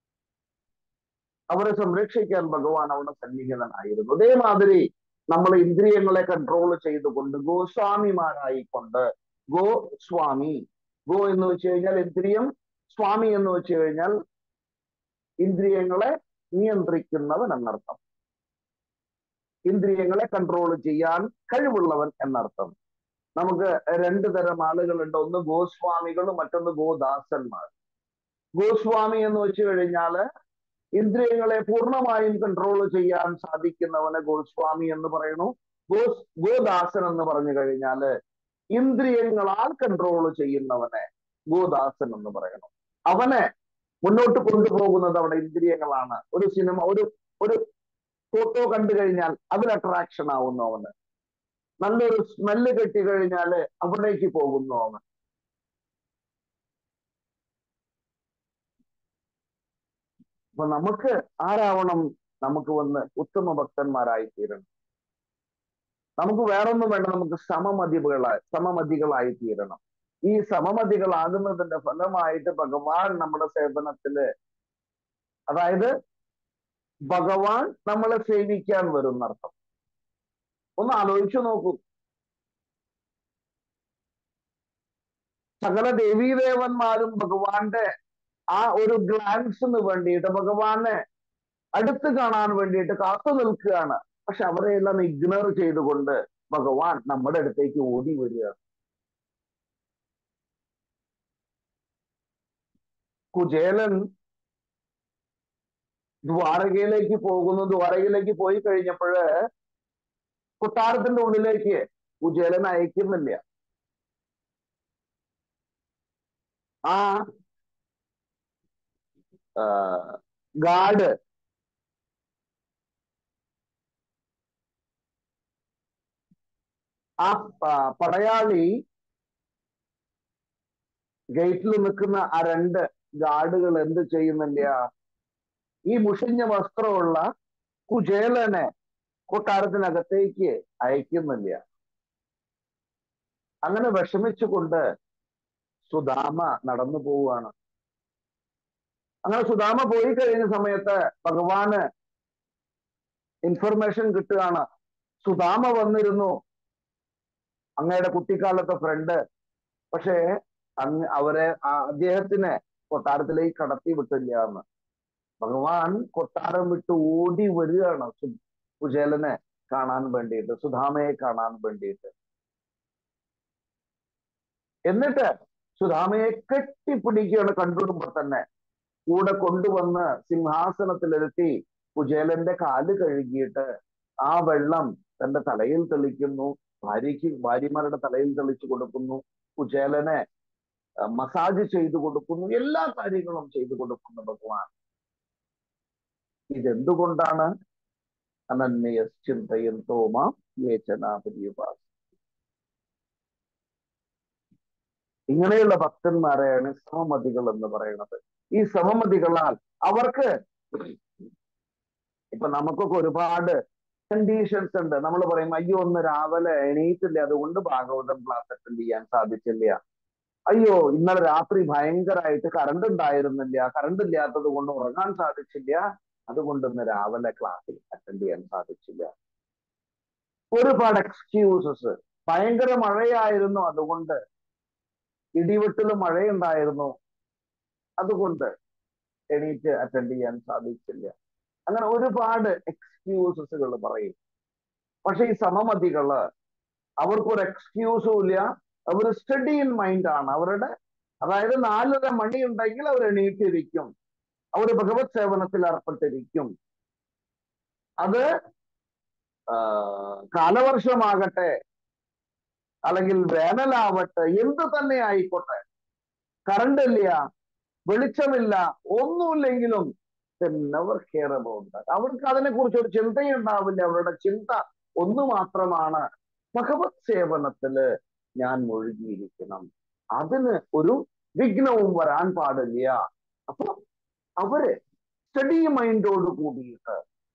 അവരെ സംരക്ഷിക്കാൻ ഭഗവാൻ അവിടെ സന്നിഹിതനായിരുന്നു അതേമാതിരി നമ്മൾ ഇന്ദ്രിയങ്ങളെ കൺട്രോൾ ചെയ്തുകൊണ്ട് ഗോസ്വാമിമാരായിക്കൊണ്ട് ഗോസ്വാമി ഗോ എന്ന് വെച്ച് കഴിഞ്ഞാൽ ഇന്ദ്രിയം സ്വാമി എന്ന് വെച്ച് കഴിഞ്ഞാൽ ഇന്ദ്രിയങ്ങളെ നിയന്ത്രിക്കുന്നവൻ എന്നർത്ഥം ഇന്ദ്രിയങ്ങളെ കൺട്രോൾ ചെയ്യാൻ കഴിവുള്ളവൻ എന്നർത്ഥം നമുക്ക് രണ്ട് തരം ആളുകളുണ്ട് ഒന്ന് ഗോസ്വാമികളും മറ്റൊന്ന് ഗോദാസന്മാർ ഗോസ്വാമി എന്ന് വെച്ച് കഴിഞ്ഞാല് ഇന്ദ്രിയങ്ങളെ പൂർണ്ണമായും കൺട്രോൾ ചെയ്യാൻ സാധിക്കുന്നവനെ ഗോസ്വാമി എന്ന് പറയുന്നു ഗോസ് ഗോദാസൻ എന്ന് പറഞ്ഞു കഴിഞ്ഞാല് ഇന്ദ്രിയങ്ങളാൽ കൺട്രോൾ ചെയ്യുന്നവനെ ഗോദാസൻ എന്ന് പറയുന്നു അവനെ മുന്നോട്ട് കൊണ്ടുപോകുന്നത് അവിടെ ഇന്ദ്രിയങ്ങളാണ് ഒരു സിനിമ ഒരു ഒരു ഫോട്ടോ കണ്ടു കഴിഞ്ഞാൽ അതിൽ അട്രാക്ഷൻ ആവുന്നു അവന് നല്ലൊരു സ്മെല്ല് കെട്ടി കഴിഞ്ഞാല് അവിടേക്ക് പോകുന്നു അവൻ അപ്പൊ നമുക്ക് ആരാവണം നമുക്ക് വന്ന് ഉത്തമ ഭക്തന്മാരായി തീരണം നമുക്ക് വേറൊന്നും വേണ്ട നമുക്ക് സമമതികളായി സമമതികളായി തീരണം ഈ സമമതികളാകുന്നതിന്റെ ഫലമായിട്ട് ഭഗവാൻ നമ്മുടെ സേവനത്തില് അതായത് ഭഗവാൻ നമ്മളെ സേവിക്കാൻ വരും എന്നർത്ഥം ഒന്ന് ആലോചിച്ചു നോക്കൂ സകല ദേവീദേവന്മാരും ഭഗവാന്റെ ആ ഒരു ഗ്ലാൻസിന് വേണ്ടിയിട്ട് ഭഗവാനെ അടുത്ത് കാണാൻ വേണ്ടിയിട്ട് കാത്തു നിൽക്കുകയാണ് പക്ഷെ അവരെയെല്ലാം ഇഗ്നോർ ചെയ്തുകൊണ്ട് ഭഗവാൻ നമ്മുടെ അടുത്തേക്ക് ഓടി വരികയാണ് കുചേലൻ ദ്വാരകയിലേക്ക് പോകുന്നു ദ്വാരകയിലേക്ക് പോയി കഴിഞ്ഞപ്പോഴ് കൊട്ടാരത്തിന്റെ ഉള്ളിലേക്ക് കുചേലൻ അയക്കുന്നില്ല ആ ഗാർഡ് ആ പ- പടയാളി ഗേറ്റിൽ നിൽക്കുന്ന ആ രണ്ട് ഗാർഡുകൾ എന്ത് ചെയ്യുന്നില്ല ഈ മുഷിഞ്ഞ വസ്ത്രമുള്ള കുചേലനെ കൊട്ടാരത്തിനകത്തേക്ക് അയക്കുന്നില്ല അങ്ങനെ വിഷമിച്ചുകൊണ്ട് സുദാമ നടന്നു പോവുകയാണ് അങ്ങനെ സുദാമ പോയി കഴിഞ്ഞ സമയത്ത് ഭഗവാന് ഇൻഫർമേഷൻ കിട്ടുകയാണ് സുദാമ വന്നിരുന്നു അങ്ങയുടെ കുട്ടിക്കാലത്തെ ഫ്രണ്ട് പക്ഷേ അങ്ങ് അവരെ ആ അദ്ദേഹത്തിനെ കൊട്ടാരത്തിലേക്ക് കടത്തി വിട്ടില്ല എന്ന് ഭഗവാൻ കൊട്ടാരം വിട്ട് ഓടി വരികയാണ് സു- കുചേലനെ കാണാൻ വേണ്ടിയിട്ട് സുധാമയെ കാണാൻ വേണ്ടിയിട്ട് എന്നിട്ട് സുധാമയെ കെട്ടിപ്പിടിക്കുകയാണ് കണ്ടിടുമ്പോ തന്നെ കൂടെ കൊണ്ടുവന്ന് സിംഹാസനത്തിലിരുത്തി കുചേലന്റെ കാല് കഴുകിയിട്ട് ആ വെള്ളം തന്റെ തലയിൽ തെളിക്കുന്നു ഭാര്യയ്ക്ക് ഭാര്യമാരുടെ തലയിൽ തെളിച്ചു കൊടുക്കുന്നു കുചേലനെ അഹ് മസാജ് ചെയ്തു കൊടുക്കുന്നു എല്ലാ കാര്യങ്ങളും ചെയ്തു കൊടുക്കുന്നു ഭഗവാൻ ഇതെന്തുകൊണ്ടാണ് അനന്യശ്ചിന്തയന്തോ മാം യേചനാപരിയുപാസ ഇങ്ങനെയുള്ള ഭക്തന്മാരെയാണ് സമമതികൾ എന്ന് പറയുന്നത് ഈ സമമതികളാൽ അവർക്ക് ഇപ്പൊ നമുക്കൊക്കെ ഒരുപാട് കണ്ടീഷൻസ് ഉണ്ട് നമ്മൾ പറയും അയ്യോ ഒന്ന് രാവിലെ എണീറ്റില്ല അതുകൊണ്ട് ഭാഗവതം ക്ലാസ് അറ്റൻഡ് ചെയ്യാൻ സാധിച്ചില്ല അയ്യോ ഇന്നലെ രാത്രി ഭയങ്കരമായിട്ട് കറണ്ട് ഉണ്ടായിരുന്നില്ല കറണ്ട് ഇല്ലാത്തത് കൊണ്ട് ഉറങ്ങാൻ സാധിച്ചില്ല അതുകൊണ്ട് ഇന്ന് രാവിലെ ക്ലാസ്സിൽ അറ്റൻഡ് ചെയ്യാൻ സാധിച്ചില്ല ഒരുപാട് എക്സ്ക്യൂസസ് ഭയങ്കര മഴയായിരുന്നു അതുകൊണ്ട് ഇടിവെട്ടില് മഴയുണ്ടായിരുന്നു അതുകൊണ്ട് എണീറ്റ് അറ്റൻഡ് ചെയ്യാൻ സാധിച്ചില്ല അങ്ങനെ ഒരുപാട് എക്സ്ക്യൂസസുകൾ പറയും പക്ഷെ ഈ സമമതികള് അവർക്കൊരു എക്സ്ക്യൂസും ഇല്ല അവർ സ്റ്റഡി ഇൻ മൈൻഡ് ആണ് അവരുടെ അതായത് നാലര മണി ഉണ്ടെങ്കിൽ അവർ എണീറ്റിരിക്കും അവർ ഭഗവത് സേവനത്തിൽ ഏർപ്പെട്ടിരിക്കും അത് ആ, കാലവർഷമാകട്ടെ അല്ലെങ്കിൽ വേനലാവട്ടെ എന്ത് തന്നെ ആയിക്കോട്ടെ കറണ്ട് ഇല്ല വെളിച്ചമില്ല ഒന്നുമില്ലെങ്കിലും നെവർ കെയർ അബൌട്ട് അവർക്ക് അതിനെ കുറിച്ച് ഒരു ചിന്തയുണ്ടാവില്ല അവരുടെ ചിന്ത ഒന്ന് മാത്രമാണ് ഭഗവത് സേവനത്തില് ഞാൻ മുഴുകിയിരിക്കണം അതിന് ഒരു വിഘ്നവും വരാൻ പാടില്ല അപ്പൊ അവര് സ്റ്റഡി മൈൻഡോട് കൂടിയിട്ട്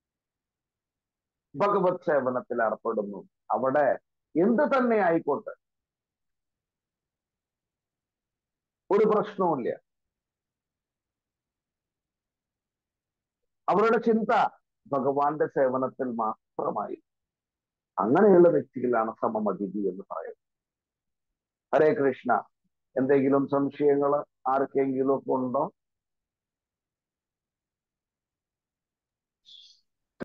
ഭഗവത് സേവനത്തിൽ ഏർപ്പെടുന്നു അവിടെ എന്ത് തന്നെ ആയിക്കോട്ടെ ഒരു പ്രശ്നവുമില്ല അവരുടെ ചിന്ത ഭഗവാന്റെ സേവനത്തിൽ മാത്രമായി അങ്ങനെയുള്ള വ്യക്തികളാണ് സമമതിഥി എന്ന് പറയുന്നത് ഹരേ കൃഷ്ണ എന്തെങ്കിലും സംശയങ്ങൾ ആർക്കെങ്കിലും ഒക്കെ ഉണ്ടോ